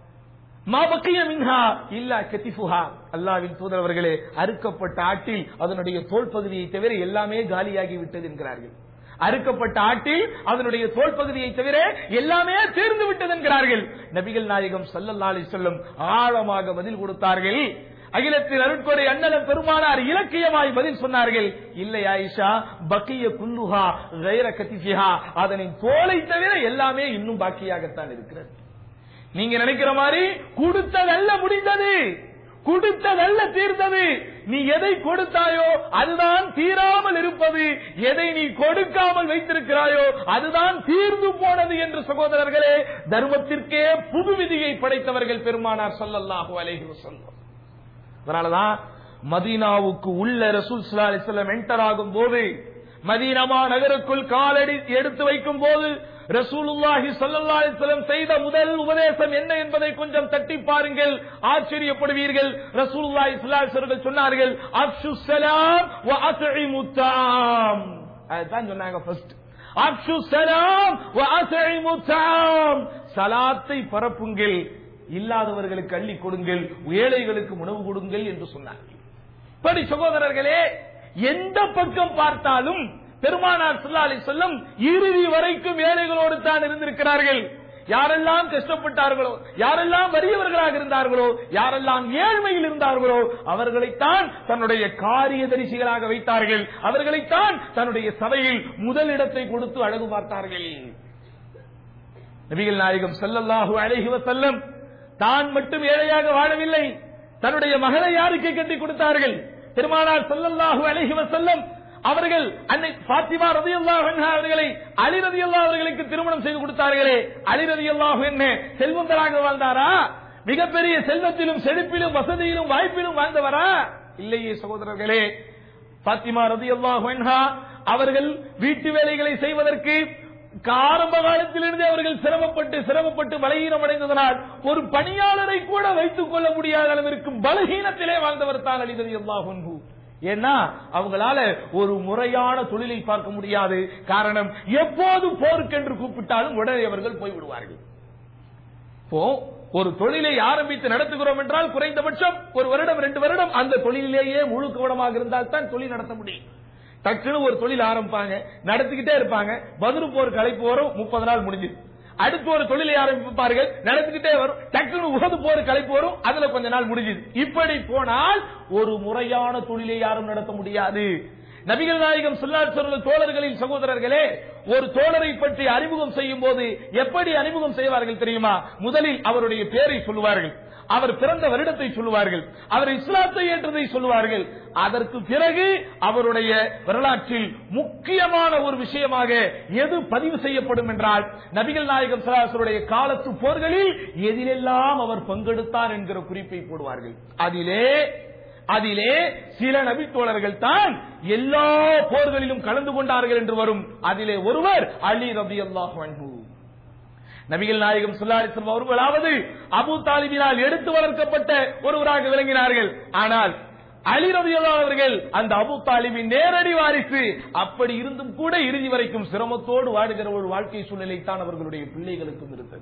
மா பக்கிய மின்ஹா இல்லா கத்திஃபுஹா அல்லாஹ்வின் தூதர் அவர்களே அறுக்கப்பட்ட ஆட்டில் அதனுடைய தோல் பகுதியை தவிர எல்லாமே காலியாகி விட்டது என்கிறார்கள் அறுக்கப்பட்ட ஆட்டில் அதனுடைய தோல் பகுதியை தவிர எல்லாமே தீர்ந்து விட்டது என்கிறார்கள் நபிகள் நாயகம் ஸல்லல்லாஹு அலைஹி வஸல்லம் ஆழமாக பதில் கொடுத்தார்கள் அகிலத்தில் அருட்கொடை அண்ணலம் பெருமானார் இலக்கியமாய் பதில் சொன்னார்கள் இல்லை ஆயிஷா பக்கிய குல்லுஹா கைர கத்திஃபிஹா அதனின் தோலை தவிர எல்லாமே இன்னும் பாக்கியாகத்தான் இருக்கிறது நீங்க நினைக்கிற மாதிரி கொடுத்ததல்ல முடிந்தது கொடுத்ததல்ல தீர்ந்தது நீ எதை கொடுத்தாயோ அதுதான் தீராமல் இருப்பது எதை நீ கொடுக்காமல் வைத்திருக்கிறாயோ அதுதான் தீர்ந்து போனது என்று சகோதரர்களே தர்மத்திற்கே புது விதியை படைத்தவர்கள் பெருமானார் ஸல்லல்லாஹு அலைஹி வஸல்லம் அதனாலதான் மதீனாவுக்கு உள்ள ரசூல் ஸல்லல்லாஹு அலைஹி வஸல்லம் என்டர் ஆகும் போது மதீனமா நகருக்குள் காலடி எடுத்து வைக்கும் போது ரசூலுல்லாஹி ஸல்லல்லாஹு அலைஹி வஸல்லம் செய்த முதல் உபதேசம் என்ன என்பதை கொஞ்சம் தட்டி பாருங்கள் ஆச்சரியப்படுவீர்கள் ரசூலுல்லாஹி ஸல்லல்லாஹு அலைஹி வஸல்லம் சொன்னார்கள் அஃஷு ஸலாம் வ அத்இமு தஆம் அதுதான் சொன்னாங்க ஃபர்ஸ்ட் அஃஷு ஸலாம் வ அத்இமு தஆம் சலாத்தை பரப்புங்கள் இல்லாதவர்களுக்கு அள்ளி கொடுங்கள் ஏழைகளுக்கு உணவு கொடுங்கள் என்று சொன்னார்கள் இப்படி சகோதரர்களே எந்த பக்கம் பார்த்தாலும் பெருமானார் ஸல்லல்லாஹு அலைஹி வஸல்லம் இறுதி வரைக்கும் ஏழைகளோடு தான் இருந்திருக்கிறார்கள் யாரெல்லாம் கஷ்டப்பட்டார்களோ யாரெல்லாம் வறியவர்களாக இருந்தார்களோ யாரெல்லாம் ஏழ்மையில் இருந்தார்களோ அவர்களைத்தான் தன்னுடைய காரியதரிசிகளாக வைத்தார்கள் அவர்களைத்தான் தன்னுடைய சபையில் முதலிடத்தை கொடுத்து அழகு பார்த்தார்கள் நபிகள் நாயகம் ஸல்லல்லாஹு அலைஹி வஸல்லம் தான் மட்டும் ஏழையாக வாழவில்லை தன்னுடைய மகளை யாருக்கு கட்டி கொடுத்தார்கள் பெருமானார் ஸல்லல்லாஹு அலைஹி வஸல்லம் அவர்கள் அன்னை பாத்திமா ரதியல்லாஹு அன்ஹா அவர்களை அலி ரதியல்லாஹு அவர்களுக்கு திருமணம் செய்து கொடுத்தார்களே அலி ரதியல்லாஹு என்ன செல்வந்தராக வாழ்ந்தாரா மிகப்பெரிய செல்வத்திலும் செழிப்பிலும் வசதியிலும் வாய்ப்பிலும் வாழ்ந்தவரா இல்லையே சகோதரர்களே பாத்திமா ரதியல்லாஹு அன்ஹா அவர்கள் வீட்டு வேலைகளை செய்வதற்கு ஆரம்ப காலத்திலிருந்தே அவர்கள் சிரமப்பட்டு சிரமப்பட்டு பலகீனம் அடைந்ததனால் ஒரு பணியாளரை கூட வைத்துக் கொள்ள முடியாத அளவிற்கு பலகீனத்திலே வாழ்ந்தவர் தான் அலிதவி அல்லாஹு ஏன்னா அவங்களால ஒரு முறையான தொழிலை பார்க்க முடியாது காரணம் எப்போது போருக்கென்று கூப்பிட்டாலும் உடனே அவர்கள் போய்விடுவார்கள் இப்போ ஒரு தொழிலை ஆரம்பித்து நடத்துகிறோம் என்றால் குறைந்தபட்சம் ஒரு வருடம் ரெண்டு வருடம் அந்த தொழிலிலேயே முழு கவனமாக இருந்தால் தான் தொழில் நடத்த முடியும் டக்குன்னு ஒரு தொழில் ஆரம்பிப்பாங்க நடத்திக்கிட்டே இருப்பாங்க பதில் போர் கலைப்பு வரும் முப்பது நாள் முடிஞ்சுது அடுத்து ஒரு தொழிலை ஆரம்பிப்பார்கள் நடந்துகிட்டே வரும் டக்குனு உகது போர் கலைப்பு வரும் அதுல கொஞ்ச நாள் முடிஞ்சுது இப்படி போனால் ஒரு முறையான தொழிலை யாரும் நடத்த முடியாது நபிகள் நாயகம் சொல்லார் சொல்ல தோழர்களின் சகோதரர்களே ஒரு தோழரை பற்றி அறிமுகம் செய்யும் போது எப்படி அறிமுகம் செய்வார்கள் தெரியுமா முதலில் அவருடைய பேரை சொல்லுவார்கள் அவர் பிறந்த வருடத்தை சொல்லுவார்கள் அவர் இஸ்லாத்தை ஏற்றதை சொல்லுவார்கள் அதற்கு பிறகு அவருடைய வரலாற்றில் முக்கியமான ஒரு விஷயமாக எது பதிவு செய்யப்படும் என்றால் நபிகள் நாயகம் சலாசருடைய காலத்து போர்களில் எதிலெல்லாம் அவர் பங்கெடுத்தார் என்கிற குறிப்பை போடுவார்கள் அதிலே அதிலே சில நபி தோழர்கள் தான் எல்லா போர்களிலும் கலந்து கொண்டார்கள் என்று வரும் அதிலே ஒருவர் அலி ரபி அல்லாஹ் நபிகள் நாயகம் சுல்லாரிசம் அவர்களாவது அபு தாலிபினால் எடுத்து வளர்க்கப்பட்ட ஒருவராக விளங்கினார்கள் ஆனால் அலி ரபி அவர்கள் அந்த அபு தாலிபின் நேரடி வாரிசு அப்படி இருந்தும் கூட இறுதி வரைக்கும் சிரமத்தோடு வாடுகிற ஒரு வாழ்க்கை சூழ்நிலை தான் அவர்களுடைய பிள்ளைகளுக்கும் இருந்தது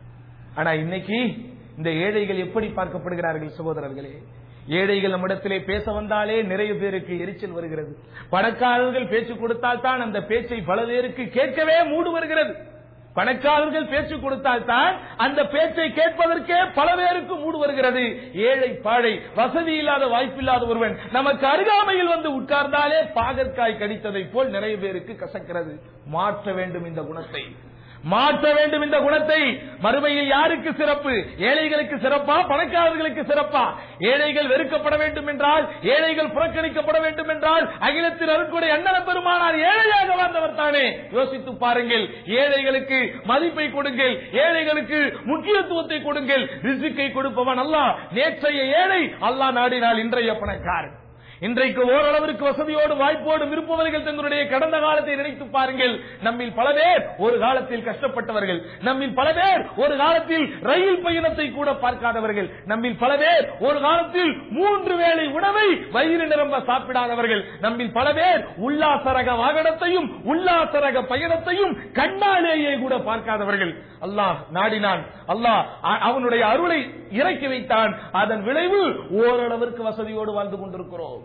ஆனா இன்னைக்கு இந்த ஏழைகள் எப்படி பார்க்கப்படுகிறார்கள் சகோதரர்களே ஏழைகள் நம்மிடத்திலே பேச வந்தாலே நிறைய பேருக்கு எரிச்சல் வருகிறது பணக்காரர்கள் பேச்சு கொடுத்தால் தான் அந்த பேச்சை பல பேருக்கு கேட்கவே மூடு வருகிறது பணக்காரர்கள் பேச்சு கொடுத்தால் தான் அந்த பேச்சை கேட்பதற்கே பல பேருக்கு மூடு வருகிறது ஏழை பாழை வசதி இல்லாத வாய்ப்பில்லாத ஒருவன் நமக்கு அருகாமையில் வந்து உட்கார்ந்தாலே பாகற்காய் கடித்ததை போல் நிறைய பேருக்கு கசக்கிறது மாற்ற வேண்டும் இந்த குணத்தை மாற்ற வேண்டும் இந்த குணத்தை மறுமையில் யாருக்கு சிறப்பு ஏழைகளுக்கு சிறப்பா பணக்காரர்களுக்கு சிறப்பா ஏழைகள் வெறுக்கப்பட வேண்டும் என்றால் ஏழைகள் புறக்கணிக்கப்பட வேண்டும் என்றால் அகிலத்தின் அருட்கொடை அண்ணன பெருமானார் ஏழையாக வாழ்ந்தவர் தானே யோசித்து பாருங்கள் ஏழைகளுக்கு மதிப்பை கொடுங்கள் ஏழைகளுக்கு முக்கியத்துவத்தை கொடுங்கள் ரிசிக்கை கொடுப்பவன் அல்லாஹ் நேற்றைய ஏழை அல்லாஹ் நாடினால் இன்றைய பணக்காரன் இன்றைக்கு ஓரளவிற்கு வசதியோடு வாய்ப்போடு விருப்பவர்கள் தங்களுடைய கடந்த காலத்தை நினைத்து பாருங்கள் நம்மில் பல பேர் ஒரு காலத்தில் கஷ்டப்பட்டவர்கள் நம்மில் பல பேர் ஒரு காலத்தில் ரயில் பயணத்தை கூட பார்க்காதவர்கள் நம்மில் பல பேர் ஒரு காலத்தில் மூன்று வேளை உணவை வயிறு நிரம்ப சாப்பிடாதவர்கள் நம்மில் பல பேர் உல்லாசரக வாகனத்தையும் உல்லாசரக பயணத்தையும் கண்ணாலேயே கூட பார்க்காதவர்கள் அல்லாஹ் நாடினான் அல்லாஹ் அ- அவனுடைய அருளை இறக்கி வைத்தான் அதன் விளைவு ஓரளவிற்கு வசதியோடு வாழ்ந்து கொண்டிருக்கிறோம்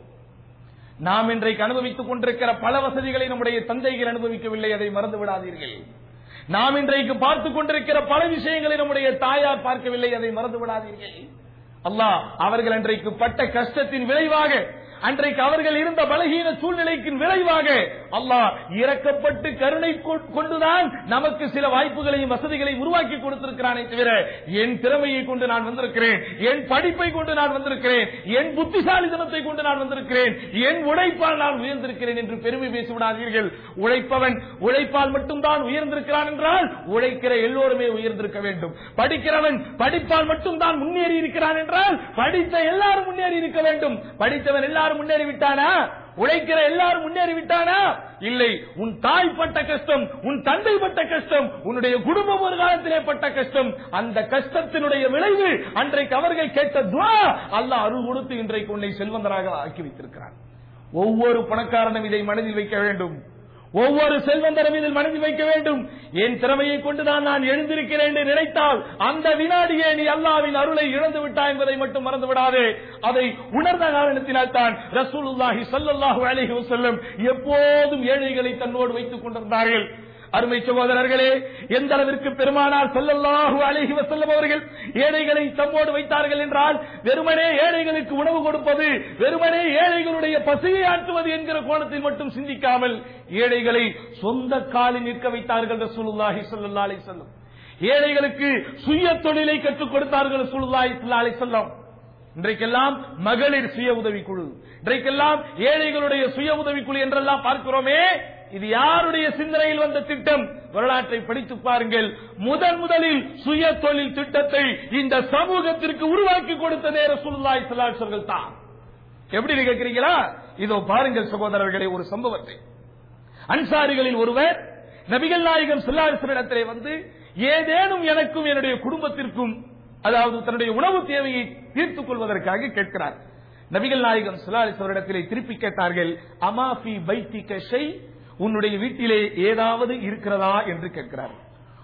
நாம் இன்றைக்கு அனுபவித்துக் கொண்டிருக்கிற பல வசதிகளை நம்முடைய தந்தைகள் அனுபவிக்கவில்லை அதை மறந்து விடாதீர்கள் நாம் இன்றைக்கு பார்த்துக் கொண்டிருக்கிற பல விஷயங்களை நம்முடைய தாயார் பார்க்கவில்லை அதை மறந்து விடாதீர்கள் அல்லாஹ் அவர்கள் அன்றைக்கு பட்ட கஷ்டத்தின் விளைவாக அன்றைக்கு அவர்கள் இருந்த பலகீன சூழ்நிலைக்கு விளைவாக அல்லாஹ் இறக்கப்பட்டு கருணை கொ- கொண்டுதான் நமக்கு சில வாய்ப்புகளையும் வசதிகளையும் உருவாக்கி கொடுத்திருக்கிறானே தவிர என் திறமையை கொண்டு நான் வந்திருக்கிறேன் என் படிப்பை கொண்டு நான் வந்திருக்கிறேன் என் புத்திசாலித்தனத்தை கொண்டு நான் வந்திருக்கிறேன் என் உழைப்பால் நான் உயர்ந்திருக்கிறேன் என்று பெருமை பேசிவிடாதீர்கள் உழைப்பவன் உழைப்பால் மட்டும்தான் உயர்ந்திருக்கிறான் என்றால் உழைக்கிற எல்லோருமே உயர்ந்திருக்க வேண்டும் படிக்கிறவன் படிப்பால் மட்டும்தான் முன்னேறி இருக்கிறான் என்றால் படித்த எல்லாரும் முன்னேறி இருக்க வேண்டும் படித்தவன் எல்லாரும் முன்னேறி விட்டானா உழைக்கிற எல்லாரும் முன்னேறி விட்டானா இல்லை உன் தாய் பட்ட கஷ்டம் உன் தந்தை பட்ட கஷ்டம் உன்னுடைய குடும்பம் ஒரு காலத்திலே பட்ட கஷ்டம் அந்த கஷ்டத்தினுடைய விளைவு அன்றைக்கு அவர்கள் கேட்ட துவா அல்லாஹ் அருள் கொடுத்து இன்றைக்கு உன்னை செல்வந்தராக ஆக்கி வைத்திருக்கிறான் ஒவ்வொரு பணக்காரனும் இதை மனதில் வைக்க வேண்டும் ஒவ்வொரு செல்வந்தரும் இதில் மனதில் வைக்க வேண்டும் என் திறமையை கொண்டுதான் நான் எழுந்திருக்கிறேன் என்று நினைத்தால் அந்த வினாடியே நீ அல்லாவின் அருளை இழந்து விட்டாய் என்பதை மட்டும் மறந்து விடாதே அதை உணர்ந்த காரணத்தினால் தான் ரசூலுல்லாஹி ஸல்லல்லாஹு அலைஹி வஸல்லம் எப்போதும் ஏழைகளை தன்னோடு வைத்துக் கொண்டிருந்தார்கள் அருமை சகோதரர்களே எந்த அளவிற்கு பெருமானார் ஸல்லல்லாஹு அலைஹி வஸல்லம் அவர்கள் ஏழைகளை தம்மோடு வைத்தார்கள் என்றால் வெறுமனே ஏழைகளுக்கு உணவு கொடுப்பது வெறுமனே ஏழைகளுடைய பசியை ஆற்றுவது என்கிற கோணத்தில் மட்டும் சிந்திக்காமல் ஏழைகளை சொந்த காலில் நிற்க வைத்தார்கள் ரசூலுல்லாஹி ஸல்லல்லாஹு அலைஹி வஸல்லம் ஏழைகளுக்கு சுய தொழிலை கற்றுக் கொடுத்தார்கள் ரசூலுல்லாஹி ஸல்லல்லாஹு அலைஹி வஸல்லம் இன்றைக்கெல்லாம் மகளிர் சுய உதவிக்குழு இன்றைக்கெல்லாம் ஏழைகளுடைய சுய உதவிக்குழு என்றெல்லாம் பார்க்கிறோமே இது யாருடைய சிந்தனையில் வந்த திட்டம் வரலாற்றை படித்து பாருங்கள் முதன் முதலில் சுய தொழில் திட்டத்தை இந்த சமூகத்திற்கு உருவாக்கி கொடுத்த நேர சுல்லாய் சிலாசர்கள் தான் எப்படி கேட்கிறீங்களா இதோ பாருங்கள் சகோதரர்களே ஒரு சம்பவத்தை அன்சாரிகளில் ஒருவர் நபிகள் நாயகம் சில்லாசரிடத்திலே வந்து ஏதேனும் எனக்கும் என்னுடைய குடும்பத்திற்கும் அதாவது தன்னுடைய உணவு தேவையை தீர்த்துக் கொள்வதற்காக கேட்கிறார் நபிகள் நாயகம் சிலாலிசவரிடத்திலே திருப்பி கேட்டார்கள் அமாஃபி பைத்திக ஷை உன்னுடைய வீட்டிலே ஏதாவது இருக்கிறதா என்று கேட்கிறார்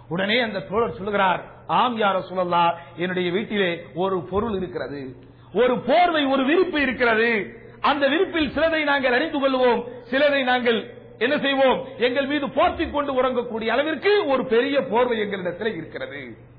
உடனே அந்த தோழர் சொல்லுகிறார் ஆம் யார சொல்லலா என்னுடைய வீட்டிலே ஒரு பொருள் இருக்கிறது ஒரு போர்வை ஒரு விரிப்பு இருக்கிறது அந்த விரிப்பில் சிலதை நாங்கள் அணிந்து கொள்வோம் சிலதை நாங்கள் என்ன செய்வோம் எங்கள் மீது போர்த்திக் கொண்டு உறங்கக்கூடிய அளவிற்கு ஒரு பெரிய போர்வை எங்களிடத்தில் இருக்கிறது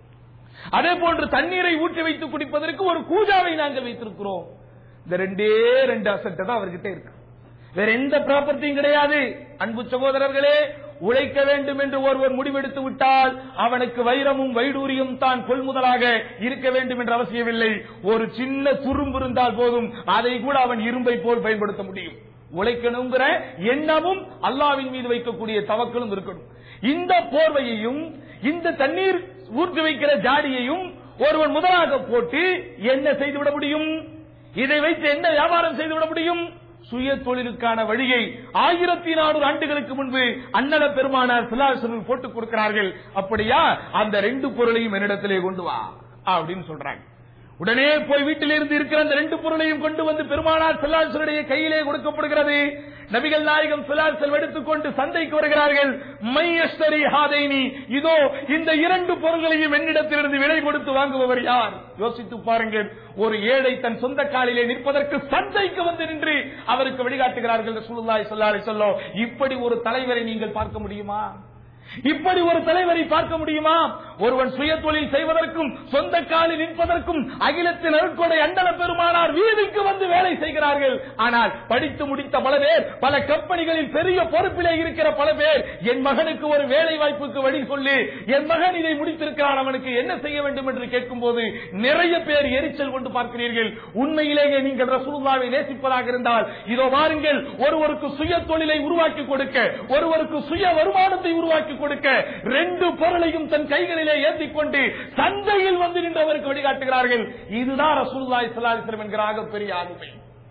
அதே போன்று தண்ணீரை ஊற்றி வைத்து குடிப்பதற்கு ஒரு கூஜாவை நாங்கள் வைத்திருக்கிறோம் இந்த ரெண்டே ரெண்டு அசட்டை தான் அவர்கிட்ட இருக்கு வேற எந்த ப்ராப்பர்ட்டியும் கிடையாது அன்பு சகோதரர்களே உழைக்க வேண்டும் என்று ஒருவர் முடிவெடுத்து விட்டால் அவனுக்கு வைரமும் வைடூரியும் தான் கொள்முதலாக இருக்க வேண்டும் என்ற அவசியமில்லை ஒரு சின்ன துரும்பு இருந்தால் போதும் அதை கூட அவன் இரும்பை போல் பயன்படுத்த முடியும் உழைக்கணுங்கிற எண்ணமும் அல்லாவின் மீது வைக்கக்கூடிய தவக்களும் இருக்கணும் இந்த போர்வையையும் இந்த தண்ணீர் ஊற்றி வைக்கிற ஜாடியையும் ஒருவன் முதலாக போட்டு என்ன செய்துவிட முடியும் இதை வைத்து என்ன வியாபாரம் செய்துவிட முடியும் சுய தொழிலுக்கான வழியை ஆயிரத்தி நானூறு ஆண்டுகளுக்கு முன்பு அன்னல பெருமானார் சிலாசனில் போட்டுக் கொடுக்கிறார்கள் அப்படியா அந்த ரெண்டு பொருளையும் என்னிடத்திலே கொண்டு வா அப்படின்னு சொல்றாங்க உடனே போய் வீட்டில் இருந்து இருக்கிற அந்த ரெண்டு பொருளையும் கொண்டு வந்து பெருமானார் செல்லாசனுடைய கையிலே கொடுக்கப்படுகிறது நபிகள் நாயகம் செல்லாசல் எடுத்துக்கொண்டு சந்தைக்கு வருகிறார்கள் மையஸ்தரி ஹாதைனி இதோ இந்த இரண்டு பொருள்களையும் என்னிடத்திலிருந்து விலை கொடுத்து வாங்குபவர் யார் யோசித்து பாருங்கள் ஒரு ஏழை தன் சொந்த காலிலே நிற்பதற்கு சந்தைக்கு வந்து நின்று அவருக்கு வழிகாட்டுகிறார்கள் ரசூலுல்லாஹி ஸல்லல்லாஹு அலைஹி வஸல்லம் இப்படி ஒரு தலைவரை நீங்கள் பார்க்க முடியுமா இப்படி ஒரு தலைவரை பார்க்க முடியுமா ஒருவன் சுய தொழில் செய்வதற்கும் சொந்த காலில் நிற்பதற்கும் அகிலத்தின் அருட்கொடை அண்டல பெருமானார் வீதிக்கு வந்து வேலை செய்கிறார்கள் ஆனால் படித்து முடித்த பல பேர் பல கம்பெனிகளில் பெரிய பொறுப்பிலே இருக்கிற பல பேர் என் மகனுக்கு ஒரு வேலை வாய்ப்புக்கு வழி சொல்லி என் மகன் இதை முடித்திருக்கிறான் அவனுக்கு என்ன செய்ய வேண்டும் என்று கேட்கும் போது நிறைய பேர் எரிச்சல் கொண்டு பார்க்கிறீர்கள் உண்மையிலேயே நீங்கள் ரசூலுல்லாவை நேசிப்பதாக இருந்தால் இதோ பாருங்கள் ஒருவருக்கு சுய தொழிலை உருவாக்கி கொடுக்க ஒருவருக்கு சுய வருமானத்தை உருவாக்கி கொடுக்க ரெண்டு பொருளையும் தன் கைகளிலே ஏற்றிக் கொண்டு சந்தையில் வந்து நின்றவருக்கு வழிகாட்டுகிறார்கள் இதுதான் ரசூலுல்லாஹி ஸல்லல்லாஹு அலைஹி வஸல்லம் என்கிற ஆகப்பெரிய ஆளுமை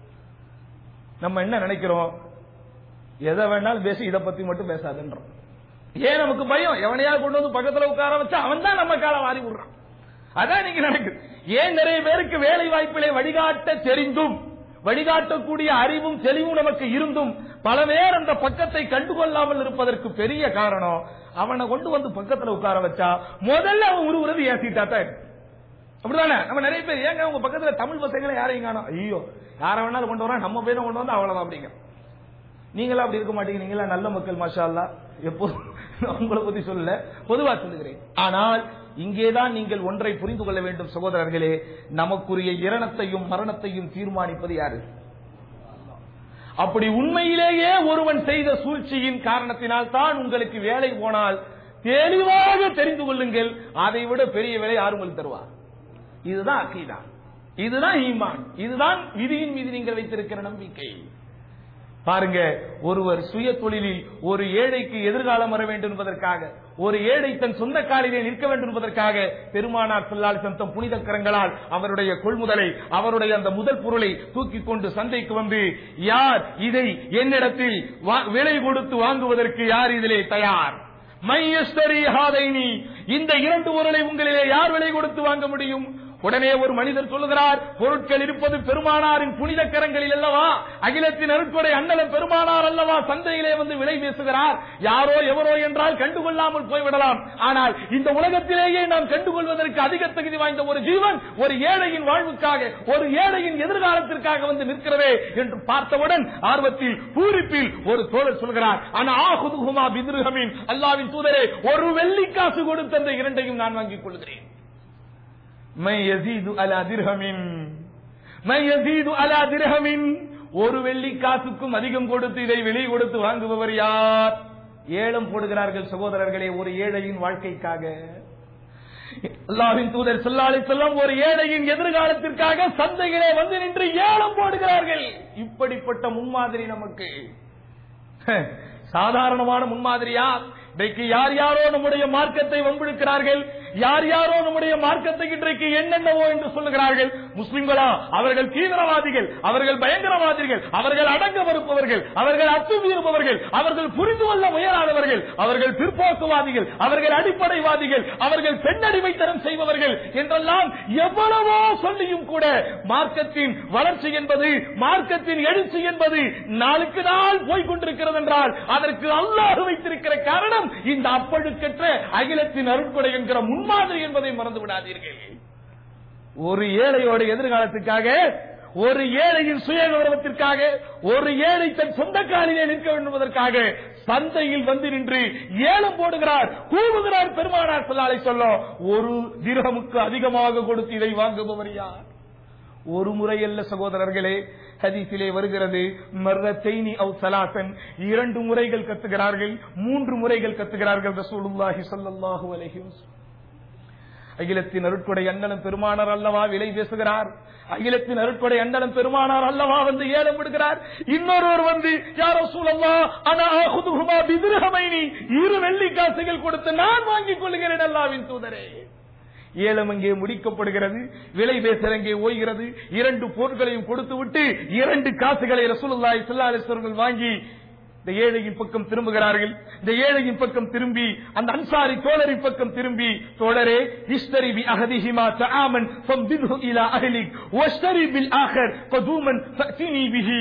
நம்ம என்ன நினைக்கிறோம் எதை வேணாலும் பேசி இதை பத்தி மட்டும் பேசாதுன்றோம் ஏன் நமக்கு பயம் எவனையா கொண்டு வந்து பக்கத்துல உட்கார வச்சா அவன் தான் நம்ம காலம் வாரி விடுறான் அதான் நீங்க நடக்குது ஏன் நிறைய பேருக்கு வேலை வாய்ப்பிலே வழிகாட்ட தெரிந்தும் வழிகாட்டக்கூடிய அறிவும் தெளிவும் நமக்கு இருந்தும் பல பேர் அந்த பக்கத்தை கண்டுகொள்ளாமல் இருப்பதற்கு பெரிய காரணம் அவனை கொண்டு வந்து பக்கத்துல உட்கார வச்சா முதல்ல அவன் உருவுறது ஏசிட்டா தான் இருக்கு. அப்படிதானே நம்ம நிறைய பேர் ஏங்க உங்க பக்கத்துல தமிழ் பசங்களை யாரையும் காணோம் ஐயோ யார வேணாலும் கொண்டு வரா நம்ம பேரை கொண்டு வந்து அவ்வளவுதான் அப்படிங்க நீங்களா அப்படி இருக்க மாட்டீங்க நீங்களா நல்ல மக்கள் மாஷா அல்லா எப்போதும் நான் உங்களை பத்தி சொல்லல பொதுவா சொல்லுகிறேன் ஆனால் இங்கேதான் நீங்கள் ஒன்றை புரிந்து கொள்ள வேண்டும் சகோதரர்களே நமக்குரிய இரணத்தையும் மரணத்தையும் தீர்மானிப்பது யாரு அப்படி உண்மையிலேயே ஒருவன் செய்த சூழ்ச்சியின் காரணத்தினால் தான் உங்களுக்கு வேலை போனால் தெளிவாக தெரிந்து கொள்ளுங்கள் அதை விட பெரிய வேலை யார் உங்களுக்கு தருவார் இதுதான் அக்கீதா இதுதான் ஈமான் இதுதான் விதியின் மீது நீங்கள் வைத்திருக்கிற நம்பிக்கை பாருங்க ஒருவர் சுய தொழிலில் ஒரு ஏழைக்கு எதிர்காலம் வர வேண்டும் என்பதற்காக ஒரு ஏழை தன் சொந்த காலிலே நிற்க வேண்டும் என்பதற்காக பெருமானார் சொல்லால் சந்தம் புனித கரங்களால் அவருடைய கொள்முதலை அவருடைய அந்த முதல் பொருளை தூக்கி கொண்டு சந்தைக்கு வந்து யார் இதை என்னிடத்தில் வா- விலை கொடுத்து வாங்குவதற்கு யார் இதிலே தயார் மையஸ்தரி ஹாதைனி இந்த இரண்டு பொருளை உங்களிலே யார் விலை கொடுத்து வாங்க முடியும் உடனே ஒரு மனிதர் சொல்லுகிறார் பொருட்கள் இருப்பது பெருமானாரின் புனித கரங்களில் அல்லவா அகிலத்தின் அருட்கொடை அண்ணலம் பெருமானார் அல்லவா சந்தையிலே வந்து விலை பேசுகிறார் யாரோ எவரோ என்றால் கண்டுகொள்ளாமல் போய்விடலாம் ஆனால் இந்த உலகத்திலேயே நாம் கண்டுகொள்வதற்கு அதிக தகுதி வாய்ந்த ஒரு ஜீவன் ஒரு ஏழையின் வாழ்வுக்காக ஒரு ஏழையின் எதிர்காலத்திற்காக வந்து நிற்கிறதே என்று பார்த்தவுடன் ஆர்வத்தில் பூரிப்பில் ஒரு தோழர் சொல்கிறார் ஆனா ஆகுதுகுமா பிதுருகமின் அல்லாவின் தூதரே ஒரு வெள்ளிக்காசு கொடுத்த அந்த இரண்டையும் நான் வாங்கிக் கொள்கிறேன் மை யசீது அலா திர்ஹமின் மை யசீது அலா திர்ஹமின் ஒரு வெள்ளி காசுக்கும் அதிகம் கொடுத்து இதை வெளியே கொடுத்து வாங்குபவர் யார் ஏலம் போடுகிறார்கள் சகோதரர்களே ஒரு ஏழையின் வாழ்க்கைக்காக அல்லாஹ்வின் தூதர் ஸல்லல்லாஹு செல்லம் ஒரு ஏழையின் எதிர்காலத்திற்காக சந்தையிலே வந்து நின்று ஏலம் போடுகிறார்கள் இப்படிப்பட்ட முன்மாதிரி நமக்கு சாதாரணமான முன்மாதிரியா இன்றைக்கு யார் யாரோ நம்முடைய மார்க்கத்தை வம்பிழுக்கிறார்கள் யார் யாரோ நம்முடைய மார்க்கத்தை இன்றைக்கு என்னென்னவோ என்று சொல்லுகிறார்கள் முஸ்லிம்களா அவர்கள் தீவிரவாதிகள் அவர்கள் பயங்கரவாதிகள் அவர்கள் அடங்க மறுப்பவர்கள் அவர்கள் அத்துமீறுபவர்கள் அவர்கள் புரிந்து கொள்ள முயலாதவர்கள் அவர்கள் பிற்போக்குவாதிகள் அவர்கள் அடிப்படைவாதிகள் அவர்கள் பெண்ணடிமைத்தனம் செய்பவர்கள் என்றெல்லாம் எவ்வளவோ சொல்லியும் கூட மார்க்கத்தின் வளர்ச்சி என்பது மார்க்கத்தின் எழுச்சி என்பது நாளுக்கு நாள் போய்கொண்டிருக்கிறது என்றால் அதற்கு அல்லாஹ் வைத்திருக்கிற காரணம் இந்த அப்பழுக்கற்ற அகிலத்தின் அருட்கொடை என்கிற முன்மாதிரி என்பதை மறந்து விடாதீர்கள் ஒரு ஏழையோட எதிர்காலத்துக்காக ஒரு ஏழையின் சுய கௌரவத்திற்காக ஒரு ஏழை தன் சொந்த காலிலே நிற்க வேண்டும் என்பதற்காக சந்தையில் வந்து நின்று ஏலம் போடுகிறார் கூவுகிறார் பெருமானார் சொல்லாலை சொல்ல ஒரு திரகமுக்கு அதிகமாக கொடுத்து இதை வாங்குபவர் யார் ஒரு முறை அல்ல சகோதரர்களே ஹதீஸிலே வருகிறது மர்ரத்தைனி அவு சலாசன் இரண்டு முறைகள் கத்துகிறார்கள் மூன்று முறைகள் கத்துகிறார்கள் ரசூலுல்லாஹி ஸல்லல்லாஹு அலைஹி வஸல்லம் அகிலத்தின் அருட்கொடை அண்ணனும் பெருமானார் அல்லவா விலை பேசுகிறார் அகிலத்தின் அருட்கொடை அண்ணனும் பெருமானார் அல்லவா வந்து ஏலம் விடுகிறார் இன்னொருவர் வந்து யாரோ சூழல்லா ஆனா ஆகுதுகுமா பிதிரகமைனி இரு வெள்ளி காசுகள் கொடுத்து நான் வாங்கிக் கொள்கிறேன் அல்லாவின் தூதரே ஏலம் அங்கே முடிக்கப்படுகிறது விலை பேசல் அங்கே ஓய்கிறது இரண்டு பொருட்களையும் கொடுத்து விட்டு இரண்டு காசுகளை ரசூலுல்லாஹி ஸல்லல்லாஹு அலைஹி வஸல்லம் வாங்கி இந்த ஏழையின் பக்கம் திரும்புகிறார்கள் இந்த ஏழையின் பக்கம் திரும்பி அந்த அன்சாரி தோழரின் பக்கம் திரும்பி தோழரே இஸ்தரி பி அஹதிஹிமா தஆமன் ஃபம்திஹு இலா அஹ்லிக் வஸ்தரி பில் ஆஹர் கதூமன் ஃபஅதினி பிஹி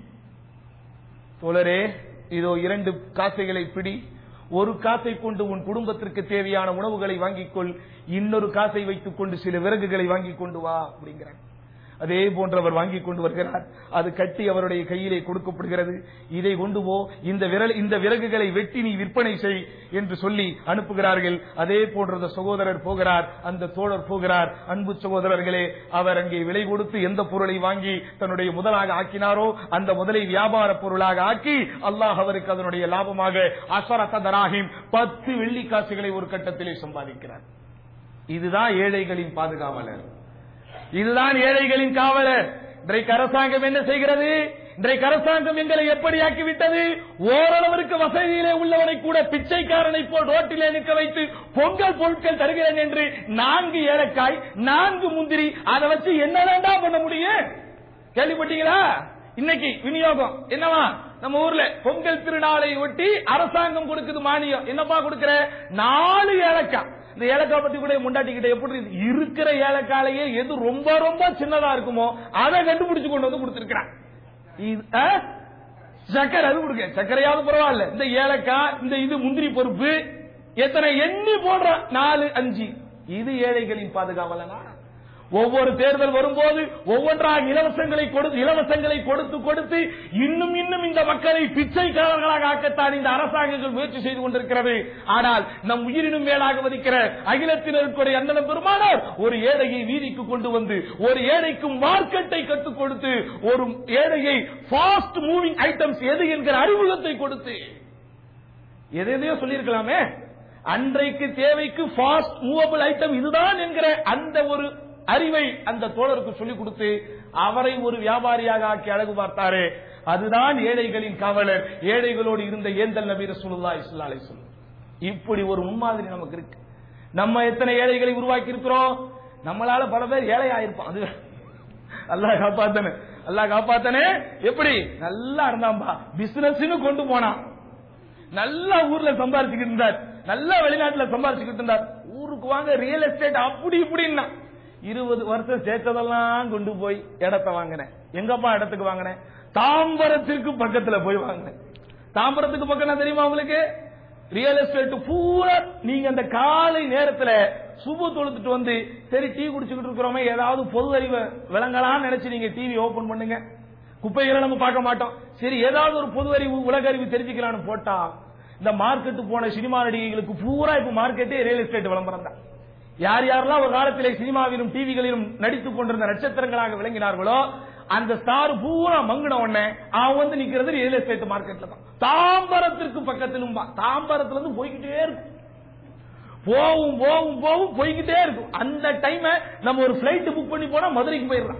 தோழரே இதோ இரண்டு காசைகளை பிடி ஒரு காசை கொண்டு உன் குடும்பத்திற்கு தேவையான உணவுகளை வாங்கிக் கொள் இன்னொரு காசை வைத்துக் கொண்டு சில விறகுகளை வாங்கிக் கொண்டு வா அப்படிங்கிறார் அதே போன்றவர் வாங்கி கொண்டு வருகிறார் அது கட்டி அவருடைய கையிலே கொடுக்கப்படுகிறது இதை கொண்டு போ இந்த விரல் இந்த விறகுகளை வெட்டி நீ விற்பனை செய் என்று சொல்லி அனுப்புகிறார்கள் அதே போன்ற அந்த சகோதரர் போகிறார் அந்த தோழர் போகிறார் அன்பு சகோதரர்களே அவர் அங்கே விலை கொடுத்து எந்த பொருளை வாங்கி தன்னுடைய முதலாக ஆக்கினாரோ அந்த முதலை வியாபார பொருளாக ஆக்கி அல்லாஹ் அவருக்கு அதனுடைய லாபமாக அசரத்த தராகிம் பத்து வெள்ளி காசுகளை ஒரு கட்டத்திலே சம்பாதிக்கிறார் இதுதான் ஏழைகளின் பாதுகாவலர் இதுதான் ஏழைகளின் காவலர் இன்றைக்கு அரசாங்கம் என்ன செய்கிறது இன்றைக்கு அரசாங்கம் எங்களை எப்படி ஆக்கிவிட்டது ஓரளவிற்கு வசதியிலே உள்ளவனை கூட பிச்சைக்காரனை போல் ரோட்டிலே நிற்க வைத்து பொங்கல் பொருட்கள் தருகிறேன் என்று நான்கு ஏலக்காய் நான்கு முந்திரி அதை வச்சு என்ன வேண்டாம் பண்ண முடியும் கேள்விப்பட்டீங்களா இன்னைக்கு விநியோகம் என்னவா நம்ம ஊர்ல பொங்கல் திருநாளை ஒட்டி அரசாங்கம் கொடுக்குது மானியம் என்னப்பா கொடுக்கிற நாலு ஏலக்காய் இந்த ஏலக்காய் பத்தி கூட முண்டாட்டிக்கிட்ட எப்படி இருக்கு? இருக்கிற ஏலக்காலையே எது ரொம்ப ரொம்ப சின்னதா இருக்குமோ அதை கண்டுபிடிச்சு கொண்டு வந்து கொடுத்திருக்கிறான் இது- ஆ? சக்கரை அது கொடுங்க சக்கரையாவது பரவாயில்ல இந்த ஏலக்காய் இந்த இது முந்திரி பருப்பு எத்தனை எண்ணி போடுற நாலு அஞ்சு இது ஏழைகளின் பாதுகாவலனா ஒவ்வொரு தேர்தல் வரும்போது ஒவ்வொன்றாக இலவசங்களை கொடுத்து இலவசங்களை கொடுத்து கொடுத்து இன்னும் இன்னும் இந்த மக்களை பிச்சைக்காரர்களாக ஆக்கத்தான் இந்த அரசாங்கங்கள் முயற்சி செய்து கொண்டிருக்கிறது ஆனால் நம் உயிரினும் மேலாக மதிக்கிற அகிலத்தினருக்குடைய அண்ணன் பெருமானார் ஒரு ஏழையை வீதிக்கு கொண்டு வந்து ஒரு ஏழைக்கு மார்க்கெட்டை கற்றுக் கொடுத்து ஒரு ஏழையை ஃபாஸ்ட் மூவிங் ஐட்டம்ஸ் எது என்கிற அறிமுகத்தை கொடுத்து எதையோ சொல்லியிருக்கலாமே அன்றைக்கு தேவைக்கு ஃபாஸ்ட் மூவபிள் ஐட்டம் இதுதான் என்கிற அந்த ஒரு அறிவை அந்த தோழருக்கு சொல்லிக் கொடுத்து அவரை ஒரு வியாபாரியாக ஆக்கி அழகு பார்த்தாரே அதுதான் ஏழைகளின் காவலர் ஏழைகளோடு இருந்த ஏந்தல் நபி ரசூலுல்லாஹி ஸல்லல்லாஹு அலைஹி வஸல்லம் இப்படி ஒரு முன்மாதிரி நமக்கு இருக்கு நம்ம எத்தனை ஏழைகளை உருவாக்கி இருக்கிறோம் நம்மளால பல பேர் ஏழை ஆயிருப்போம் அது அல்லாஹ் காப்பாத்தனே அல்லாஹ் காப்பாத்தனே எப்படி நல்லா இருந்தாம்பா பிசினஸ்னு கொண்டு போனான் நல்லா ஊர்ல சம்பாரிச்சுக்கிட்டு இருந்தார் நல்லா வெளிநாட்டுல சம்பாரிச்சுக்கிட்டு இருந்தார் ஊருக்கு வாங்க ரியல் எஸ்டேட் அப்படி இப்படின்னா இருபது வருஷம் சேர்த்ததெல்லாம் கொண்டு போய் இடத்த வாங்கினேன் எங்கப்பா இடத்துக்கு வாங்கினேன் தாம்பரத்திற்கு பக்கத்துல போய் வாங்கினேன் தாம்பரத்துக்கு பக்கம் தெரியுமா உங்களுக்கு ரியல் எஸ்டேட் பூரா நீங்க அந்த காலை நேரத்துல சுபு தொழுத்துட்டு வந்து சரி டீ குடிச்சுக்கிட்டு இருக்கிறோமே ஏதாவது பொது அறிவை விளங்கலாம்னு நினைச்சு நீங்க டிவி ஓபன் பண்ணுங்க குப்பைகளை நம்ம பார்க்க மாட்டோம் சரி ஏதாவது ஒரு பொது அறிவு உலக அறிவு தெரிஞ்சுக்கலாம்னு போட்டா இந்த மார்க்கெட்டு போன சினிமா நடிகைகளுக்கு பூரா இப்ப மார்க்கெட்டே ரியல் எஸ்டேட் விளம்பரம் தான் யார் யாரெல்லாம் ஒரு காலத்திலே சினிமாவிலும் டிவிகளிலும் நடித்துக் கொண்டிருந்த நட்சத்திரங்களாக விளங்கினார்களோ அந்த ஸ்டார் பூரா மங்கின உடனே அவன் வந்து நிக்கிறது ரியல் எஸ்டேட் மார்க்கெட்ல தான் தாம்பரத்திற்கு பக்கத்திலும் தான். தாம்பரத்துல இருந்து போய்கிட்டே இருக்கும் போவும் போவும் போவும் போய்கிட்டே இருக்கும் அந்த டைம் நம்ம ஒரு பிளைட் புக் பண்ணி போனா மதுரைக்கு போயிடலாம்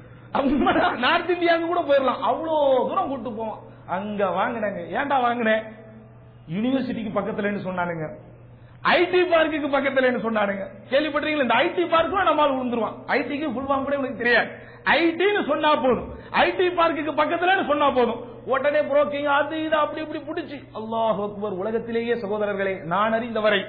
நார்த் இந்தியாவுக்கு கூட போயிடலாம் அவ்வளோ தூரம் கூட்டு போவோம் அங்க வாங்கினாங்க ஏன்டா வாங்கினேன் யூனிவர்சிட்டிக்கு பக்கத்துலன்னு சொன்னானுங்க ஐடி பார்க்குக்கு பக்கத்துல சொன்னாருங்க கேள்விப்பட்டீங்களா இந்த ஐடி பார்க்கும் நம்மால் விழுந்துருவான் ஐடிக்கு ஃபுல் ஃபார்ம் கூட எனக்கு தெரியாது ஐடின்னு சொன்னா போதும் ஐடி பார்க்குக்கு பக்கத்துல சொன்னா போதும் உடனே புரோக்கிங் அது இது அப்படி இப்படி பிடிச்சி அல்லாஹ் அக்பர் உலகத்திலேயே சகோதரர்களே நான் அறிந்தவரை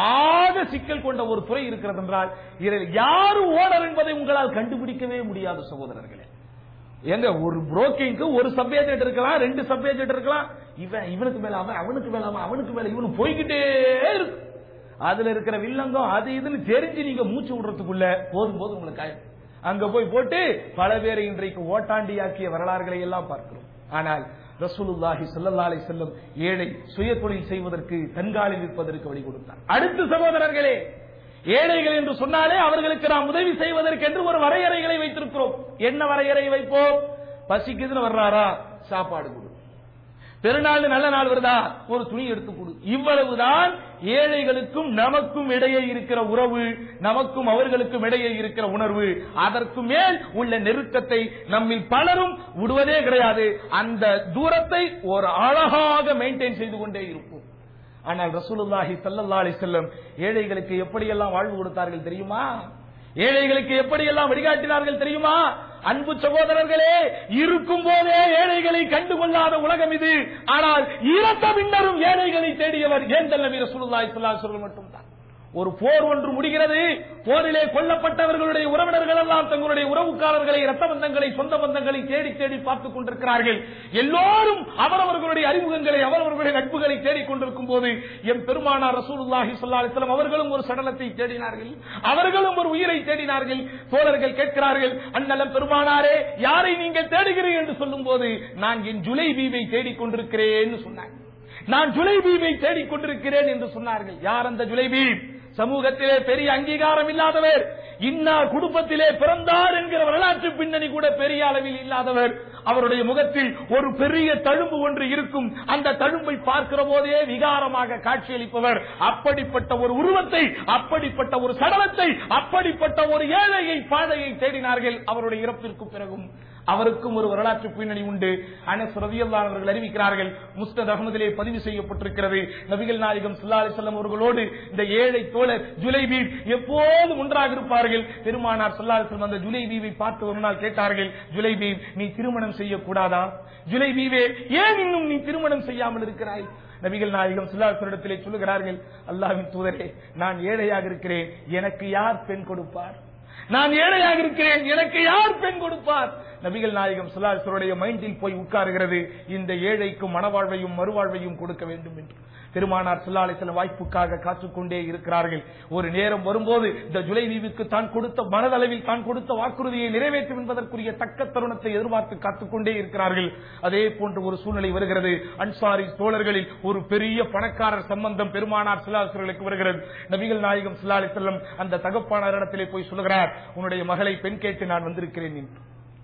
ஆக சிக்கல் கொண்ட ஒரு துறை இருக்கிறது என்றால் இதில் யாரு ஓனர் என்பதை உங்களால் கண்டுபிடிக்கவே முடியாது சகோதரர்களே எங்க ஒரு புரோக்கிங்க்கு ஒரு சப் ஏஜென்ட் இருக்கலாம் ரெண்டு சப் ஏஜென்ட் இருக்கலாம் இவன் இவனுக்கு மேல அவன் அவனுக்கு மேல அவன் அவனுக்கு மேல இவனு போய்கிட்டே இருக்கு அதுல இருக்கிற வில்லங்கம் அது இதுன்னு தெரிஞ்சு நீங்க மூச்சு விடுறதுக்குள்ள போதும் போதும் உங்களுக்கு ஆயிடும். அங்க போய் போட்டு பல பேரை இன்றைக்கு ஓட்டாண்டியாக்கிய வரலாறுகளை எல்லாம் பார்க்கிறோம் ஆனால் ரசூலுல்லாஹி ஸல்லல்லாஹு அலைஹி வஸல்லம் ஏழை சுய தொழில் செய்வதற்கு தன்காலில் நிற்பதற்கு வழி கொடுத்தார் அடுத்து சகோதரர்களே ஏழைகள் என்று சொன்னாலே அவர்களுக்கு நாம் உதவி செய்வதற்கு என்று ஒரு வரையறைகளை வைத்திருக்கிறோம் என்ன வரையறை வைப்போம் பசிக்குதுன்னு வர்றாரா சாப்பாடு கொடு பெருநாள் நல்ல நாள் வருதா ஒரு துணி எடுத்து கொடு இவ்வளவுதான் ஏழைகளுக்கும் நமக்கும் இடையே இருக்கிற உறவு நமக்கும் அவர்களுக்கும் இடையே இருக்கிற உணர்வு அதற்கு மேல் உள்ள நெருக்கத்தை நம்மில் பலரும் விடுவதே கிடையாது அந்த தூரத்தை ஒரு அழகாக மெயின்டைன் செய்து கொண்டே இருப்போம் ஆனால் ரசூலுல்லாஹி ஸல்லல்லாஹு அலைஹி வஸல்லம் ஏழைகளுக்கு எப்படியெல்லாம் வாழ்வு கொடுத்தார்கள் தெரியுமா ஏழைகளுக்கு எப்படியெல்லாம் வழிகாட்டினார்கள் தெரியுமா அன்பு சகோதரர்களே இருக்கும் போதே ஏழைகளை கண்டுகொள்ளாத உலகம் இது ஆனால் இறந்த பின்னரும் ஏழைகளை தேடியவர் ஏன் நபி ரசூலுல்லாஹி ஸல்லல்லாஹு அலைஹி வஸல்லம் மட்டும்தான் ஒரு போர் ஒன்று முடிகிறது போரிலே கொல்லப்பட்டவர்களுடைய உறவினர்கள் எல்லாம் தங்களுடைய உறவுக்காரர்களை ரத்த பந்தங்களை சொந்த பந்தங்களை தேடி தேடி பார்த்துக் கொண்டிருக்கிறார்கள் எல்லோரும் அவரவர்களுடைய அறிமுகங்களை அவரவர்களுடைய நட்புகளை தேடிக் கொண்டிருக்கும் போது எம் பெருமானார் ரசூலுல்லாஹி ஸல்லல்லாஹு அலைஹி வஸல்லம் அவர்களும் ஒரு சடலத்தை தேடினார்கள் அவர்களும் ஒரு உயிரை தேடினார்கள் தோழர்கள் கேட்கிறார்கள் அண்ணலம் பெருமானாரே யாரை நீங்கள் தேடுகிறீர்கள் என்று சொல்லும் போது நான் என் ஜுலை பீவை தேடிக் கொண்டிருக்கிறேன் சொன்னாங்க நான் ஜுலைபீவை தேடிக் கொண்டிருக்கிறேன் என்று சொன்னார்கள் யார் அந்த ஜுலைபீ சமூகத்திலே பெரிய அங்கீகாரம் இல்லாதவர் இன்னார் குடும்பத்திலே பிறந்தார் என்கிற வரலாற்று பின்னணி கூட பெரிய அளவில் இல்லாதவர் அவருடைய முகத்தில் ஒரு பெரிய தழும்பு ஒன்று இருக்கும் அந்த தழும்பை பார்க்கிற போதே விகாரமாக காட்சியளிப்பவர் அப்படிப்பட்ட ஒரு உருவத்தை அப்படிப்பட்ட ஒரு சடலத்தை அப்படிப்பட்ட ஒரு ஏழையை பாதையை தேடினார்கள் அவருடைய இறப்பிற்கு பிறகும் அவருக்கும் ஒரு வரலாற்று பின்னணி உண்டு அனஸ் ரதியல்லான் அவர்கள் அறிவிக்கிறார்கள் முஸ்தத் அகமதிலே பதிவு செய்யப்பட்டிருக்கிறது நபிகள் நாயகம் சுல்லா அலிசல்லம் அவர்களோடு இந்த ஏழை தோழர் ஜுலைபீப் எப்போதும் ஒன்றாக இருப்பார்கள் பெருமானார் சுல்லா அலிஸ்லம் அந்த ஜுலைபீவை பார்த்து ஒரு நாள் கேட்டார்கள் ஜுலைபீப் நீ திருமணம் செய்யக்கூடாதா ஜுலைபீவே ஏன் இன்னும் நீ திருமணம் செய்யாமல் இருக்கிறாய் நபிகள் நாயகம் சுல்லாசரிடத்திலே சொல்லுகிறார்கள் அல்லாஹ்வின் தூதரே நான் ஏழையாக இருக்கிறேன் எனக்கு யார் பெண் கொடுப்பார் நான் ஏழையாக இருக்கிறேன் எனக்கு யார் பெண் கொடுப்பார் நபிகள் நாயகம் சுல்லாசருடைய மைண்டில் போய் உட்காருகிறது இந்த ஏழைக்கும் மனவாழ்வையும் மறுவாழ்வையும் கொடுக்க வேண்டும் என்று பெருமானார் சுல்லாலை சில வாய்ப்புக்காக காத்துக்கொண்டே இருக்கிறார்கள் ஒரு நேரம் வரும்போது இந்த ஜுலைதீவுக்கு தான் கொடுத்த மனதளவில் தான் கொடுத்த வாக்குறுதியை நிறைவேற்றும் என்பதற்குரிய தக்க தருணத்தை எதிர்பார்த்து காத்துக்கொண்டே இருக்கிறார்கள் அதே போன்ற ஒரு சூழ்நிலை வருகிறது அன்சாரி தோழர்களில் ஒரு பெரிய பணக்காரர் சம்பந்தம் பெருமானார் சிலாசர்களுக்கு வருகிறது நபிகள் நாயகம் சிலாலை செல்லம் அந்த தகப்பானார் இடத்திலே போய் சொல்லுகிறார் உன்னுடைய மகளை பெண் கேட்டு நான் வந்திருக்கிறேன் என்று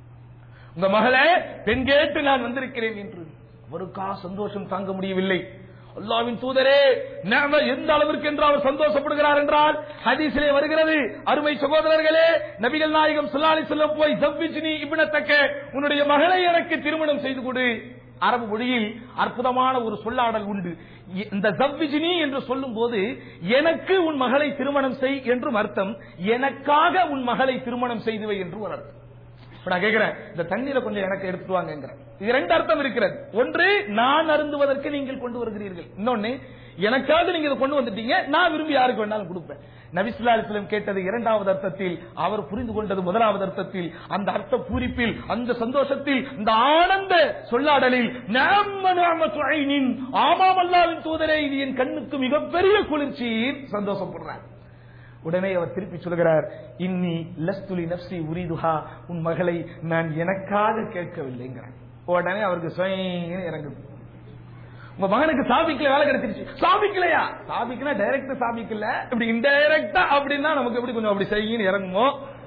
உங்க மகளே பெண் கேட்டு நான் வந்திருக்கிறேன் என்று அவருக்கா சந்தோஷம் தாங்க முடியவில்லை அல்லாவின் தூதரே நாம எந்த அளவிற்கு என்று அவர் சந்தோஷப்படுகிறார் என்றால் ஹதீஸிலே வருகிறது அருமை சகோதரர்களே நபிகள் நாயகம் சுல்லாலி செல்லம் போய் ஜவ்விஜினி இபினத்தக்க உன்னுடைய மகளை எனக்கு திருமணம் செய்து கொடு அரபு மொழியில் அற்புதமான ஒரு சொல்லாடல் உண்டு இந்த ஜவ்விஜினி என்று சொல்லும் போது எனக்கு உன் மகளை திருமணம் செய் என்றும் அர்த்தம் எனக்காக உன் மகளை திருமணம் செய்துவை என்று ஒரு அர்த்தம் இப்ப நான் கேட்கிறேன் இந்த தண்ணீரை கொஞ்சம் எனக்கு எடுத்துட்டு வாங்க இது ரெண்டு அர்த்தம் இருக்கிறது ஒன்று நான் அருந்துவதற்கு நீங்கள் கொண்டு வருகிறீர்கள் இன்னொன்னு எனக்காக நீங்க இதை கொண்டு வந்துட்டீங்க நான் விரும்பி யாருக்கு வேணாலும் கொடுப்பேன் நபிசுல்லா அலிஸ்லம் கேட்டது இரண்டாவது அர்த்தத்தில் அவர் புரிந்து கொண்டது முதலாவது அர்த்தத்தில் அந்த அர்த்த பூரிப்பில் அந்த சந்தோஷத்தில் இந்த ஆனந்த சொல்லாடலில் நாம நாம துணைனின் ஆமாம் அல்லாவின் தூதரே இது என் கண்ணுக்கு மிகப்பெரிய குளிர்ச்சியில் சந்தோஷப்படுறார் உடனே அவர் திருப்பி சொல்கிறார் இன்னி லஸ்துலி நப்சி உரிதுஹா உன் மகளை நான் எனக்காக கேட்கவில்லைங்கிறார் உடனே அவருக்கு சுயம் இறங்குது உங்க மகனுக்கு சாபிக்கல வேலை கிடைச்சிருச்சு சாபிக்கலையா சாபிக்கல டைரக்டா சாபிக்கல இப்படி இன்டைரக்டா அப்படின்னா நமக்கு எப்படி கொஞ்சம் அப்படி செய்யுன்னு இறங்குமோ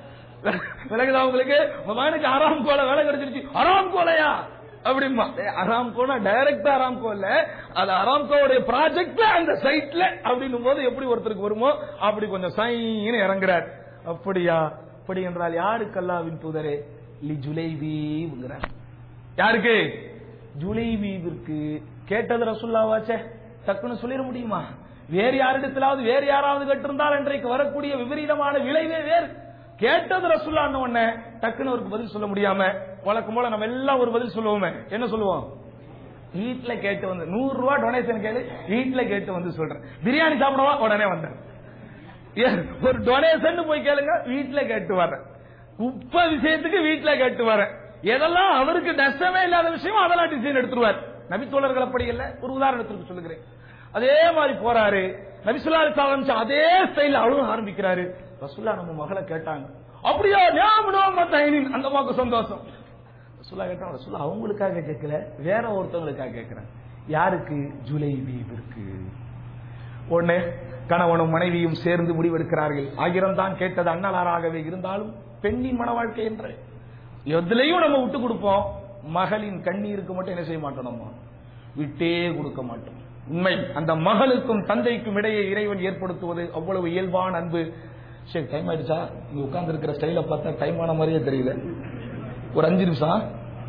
விலகுதா உங்களுக்கு உங்க மகனுக்கு அறாம் கோல வேலை கிடைச்சிருச்சு அறாம் கோலையா அப்படிமா அராம்கோனா டைரக்டா அராம்கோ இல்ல அது அராம்கோவுடைய ப்ராஜெக்ட்ல அந்த சைட்ல அப்படின்னும் போது எப்படி ஒருத்தருக்கு வருமோ அப்படி கொஞ்சம் சைன்னு இறங்குறார் அப்படியா அப்படி என்றால் யாருக்கு அல்லாவின் தூதரே லி ஜுலைபீங்கிறார் யாருக்கு ஜுலைபீவிற்கு கேட்டது ரசுல்லாவாச்சே டக்குன்னு சொல்லிட முடியுமா வேறு யாரிடத்திலாவது வேறு யாராவது கேட்டிருந்தால் இன்றைக்கு வரக்கூடிய விபரீதமான விளைவே வேறு கேட்டது ரசுல்லான்னு உடனே டக்குன்னு அவருக்கு பதில் சொல்ல முடியாம வழக்கம் போல நம்ம எல்லாம் ஒரு பதில் சொல்லுவோமே என்ன சொல்லுவோம் வீட்டுல கேட்டு வந்து நூறு ரூபா டொனேஷன் கேளு வீட்டுல கேட்டு வந்து சொல்றேன் பிரியாணி சாப்பிடவா உடனே வந்தேன் ஏன், ஒரு டொனேஷன் போய் கேளுங்க வீட்டுல கேட்டு வர்றேன் உப்ப விஷயத்துக்கு வீட்டுல கேட்டு வரேன் எதெல்லாம் அவருக்கு நஷ்டமே இல்லாத விஷயம் அதெல்லாம் டிசைன் எடுத்துருவார் நபித்தோழர்கள் அப்படி இல்ல ஒரு உதாரணத்திற்கு சொல்லுகிறேன் அதே மாதிரி போறாரு நபிசுல்லா ஆரம்பிச்ச அதே ஸ்டைல அவரும் ஆரம்பிக்கிறாரு ரசுல்லா நம்ம மகளை கேட்டாங்க அப்படியா ஞாபகம் மத்தாயினின் அந்த அம்மாவுக்கு சந்தோஷம் ரசுல்லா கேட்டாங்க ரசுல்லா அவங்களுக்காக கேட்கல வேற ஒருத்தவங்களுக்காக கேட்கிறேன் யாருக்கு ஜூலை பீபிற்கு ஒண்ணு கணவனும் மனைவியும் சேர்ந்து முடிவெடுக்கிறார்கள் ஆயிரம் தான் கேட்டது அண்ணலாராகவே இருந்தாலும் பெண்ணின் மன வாழ்க்கை என்று எதுலையும் நம்ம விட்டு கொடுப்போம் மகளின் கண்ணீருக்கு மட்டும் என்ன செய்ய மாட்டோம் நம்ம விட்டே கொடுக்க மாட்டோம் உண்மை அந்த மகளுக்கும் தந்தைக்கும் இடையே இறைவன் ஏற்படுத்துவது அவ்வளவு இயல்பான அன்பு சரி டைம் ஆயிடுச்சா இங்க உட்கார்ந்து இருக்கிற ஸ்டைல பார்த்தா டைம் ஆன மாதிரியே தெரியல ஒரு அஞ்சு நிமிஷம்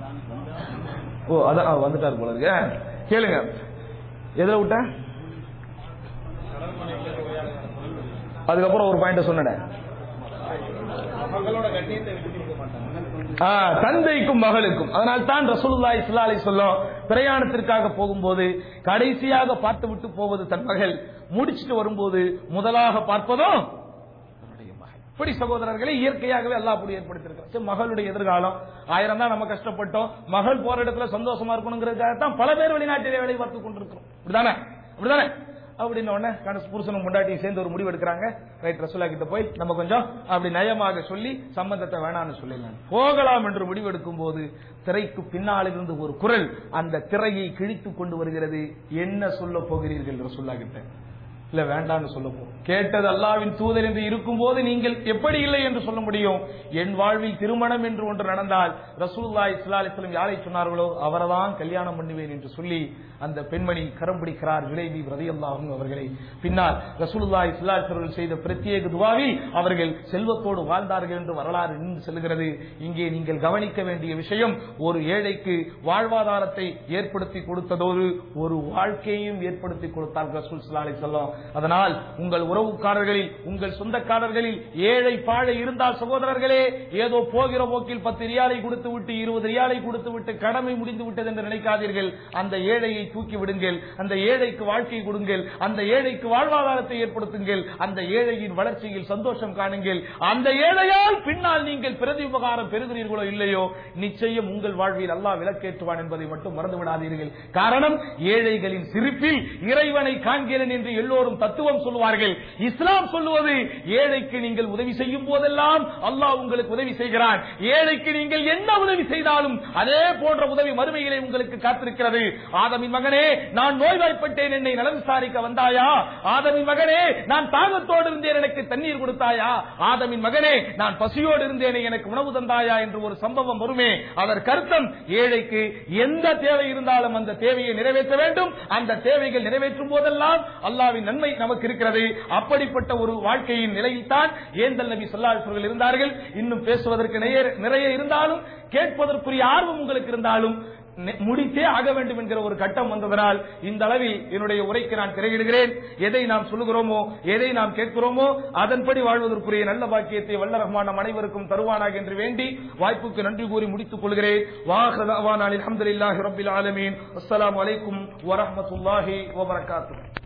ஓ அதான் ஆ, வந்துட்டாரு போல இருக்கு கேளுங்க எதுல விட்டேன் அதுக்கப்புறம் ஒரு பாயிண்ட் சொன்னேன் ஆ, தந்தைக்கும் மகளுக்கும் அதனால் தான் ரசூலுல்லாஹி ஸல்லல்லாஹு அலைஹி வஸல்லம் பிரயாணத்திற்காக போகும்போது கடைசியாக பார்த்து விட்டு போவது தன் மகள் முடிச்சிட்டு வரும்போது முதலாக பார்ப்பதும் தன்னுடைய மகள் இப்படி சகோதரர்களை இயற்கையாகவே அல்லாஹ் அப்படி ஏற்படுத்தியிருக்கிறார் சரி, மகளுடைய எதிர்காலம் ஆயிரம் தான் நம்ம கஷ்டப்பட்டோம் மகள் போற இடத்துல சந்தோஷமா இருக்கணுங்கிறதுக்காக தான் பல பேர் வெளிநாட்டிலே வேலை பார்த்து கொண்டிருக்கிறோம் அப்படிதானே அப்படிதானே அப்படின்ன உடனே கடைசி புருஷனும் முண்டாட்டியும் சேர்ந்து ஒரு முடிவு எடுக்கிறாங்க ரைட் ரசூலா கிட்ட போய் நம்ம கொஞ்சம் அப்படி நயமாக சொல்லி சம்பந்தத்தை வேணாம்னு சொல்லிடலாம் போகலாம் என்று முடிவு எடுக்கும் போது திரைக்கு பின்னால் இருந்து ஒரு குரல் அந்த திரையை கிழித்து கொண்டு வருகிறது என்ன சொல்ல போகிறீர்கள் ரசூல்லா கிட்ட இல்ல வேண்டாம்னு சொல்ல போறோம் கேட்டது அல்லாவின் தூதர் என்று இருக்கும்போது நீங்கள் எப்படி இல்லை என்று சொல்ல முடியும் என் வாழ்வில் திருமணம் என்று ஒன்று நடந்தால் ரசூல்லா இஸ்லா அலிஸ்லம் யாரை சொன்னார்களோ அவரைதான் கல்யாணம் பண்ணுவேன் என்று சொல்லி அந்த பெண்மணி கரம் பிடிக்கிறார் ஜுலைபி ரதியல்லாஹும் அவர்களை பின்னால் ரசூலுல்லா இஸ்லா அவர்கள் செய்த பிரத்யேக துவாவில் அவர்கள் செல்வத்தோடு வாழ்ந்தார்கள் என்று வரலாறு நின்று செல்கிறது இங்கே நீங்கள் கவனிக்க வேண்டிய விஷயம் ஒரு ஏழைக்கு வாழ்வாதாரத்தை ஏற்படுத்தி கொடுத்ததோடு ஒரு வாழ்க்கையையும் ஏற்படுத்தி கொடுத்தார் ரசூல் ஸல்லல்லாஹு அலைஹி வஸல்லம் அதனால் உங்கள் உறவுக்காரர்களில் உங்கள் சொந்தக்காரர்களில் ஏழை பாழை இருந்தால் சகோதரர்களே ஏதோ போகிற போக்கில் பத்து ரியாலை கொடுத்து விட்டு இருபது ரியாலை கொடுத்து விட்டு கடமை முடிந்து விட்டது என்று நினைக்காதீர்கள் அந்த ஏழையை தூக்கி விடுங்கள் அந்த ஏழைக்கு வாழ்க்கை கொடுங்கள் அந்த ஏழைக்கு வாழ்வாதாரத்தை ஏற்படுத்துங்கள் அந்த ஏழையின் வளர்ச்சியில் சந்தோஷம் காணுங்கள் அந்த ஏழையால் பின்னால் நீங்கள் பிரதி உபகாரம் பெறுகிறீர்களோ இல்லையோ நிச்சயம் உங்கள் வாழ்வில் அல்லாஹ் விலக்கேற்றுவான் என்பதை மட்டும் மறந்து விடாதீர்கள் காரணம் ஏழைகளின் சிரிப்பில் இறைவனை காண்கிறேன் என்று எல்லோரும் தத்துவம் சொல்லுவார்கள் இஸ்லாம் சொல்லுவது ஏழைக்கு நீங்கள் உதவி செய்யும் போதெல்லாம் அல்லாஹ் உங்களுக்கு உதவி செய்கிறான் ஏழைக்கு நீங்கள் என்ன உதவி செய்தாலும் அதே போன்ற உதவி மறுமையிலே உங்களுக்கு காத்திருக்கிறது ஆதமின் மகனே நான் நோய்வாய்ப்பட்டேன் என்னை நலம் விசாரிக்க வந்தாயா ஆதமின் மகனே நான் தாகத்தோடு இருந்தேன் எனக்கு தண்ணீர் கொடுத்தாயா ஆதமின் மகனே நான் பசியோடு இருந்தேனே எனக்கு உணவு தந்தாயா என்று ஒரு சம்பவம் வருமே அதற்கு அர்த்தம் ஏழைக்கு எந்த தேவை இருந்தாலும் அந்த தேவையை நிறைவேற்ற வேண்டும் அந்த தேவைகள் நிறைவேற்றும் போதெல்லாம் அல்லாவின் நன்மை நமக்கு இருக்கிறது அப்படிப்பட்ட ஒரு வாழ்க்கையின் நிலையில்தான் ஏந்தல் நபி சொல்லாசர்கள் இருந்தார்கள் இன்னும் பேசுவதற்கு நிறைய- நிறைய இருந்தாலும் கேட்பதற்குரிய ஆர்வம் உங்களுக்கு இருந்தாலும் நெ- முடித்தே ஆக வேண்டும் என்கிற ஒரு கட்டம் வந்ததனால் இந்த அளவில் என்னுடைய உரைக்கு நான் திரையிடுகிறேன் எதை நாம் சொல்லுகிறோமோ எதை நாம் கேட்கிறோமோ அதன்படி வாழ்வதற்குரிய நல்ல பாக்கியத்தை வல்ல ரஹ்மான் நம் அனைவருக்கும் தருவானாக என்று வேண்டி வாய்ப்புக்கு நன்றி கூறி முடித்துக் கொள்கிறேன் வாஹ் அலமதுல்லாஹி ரபில் ஆலமீன் அஸ்ஸலாமு அலைக்கும் வரஹ்மத்துல்லாஹி வபரகாத்துஹு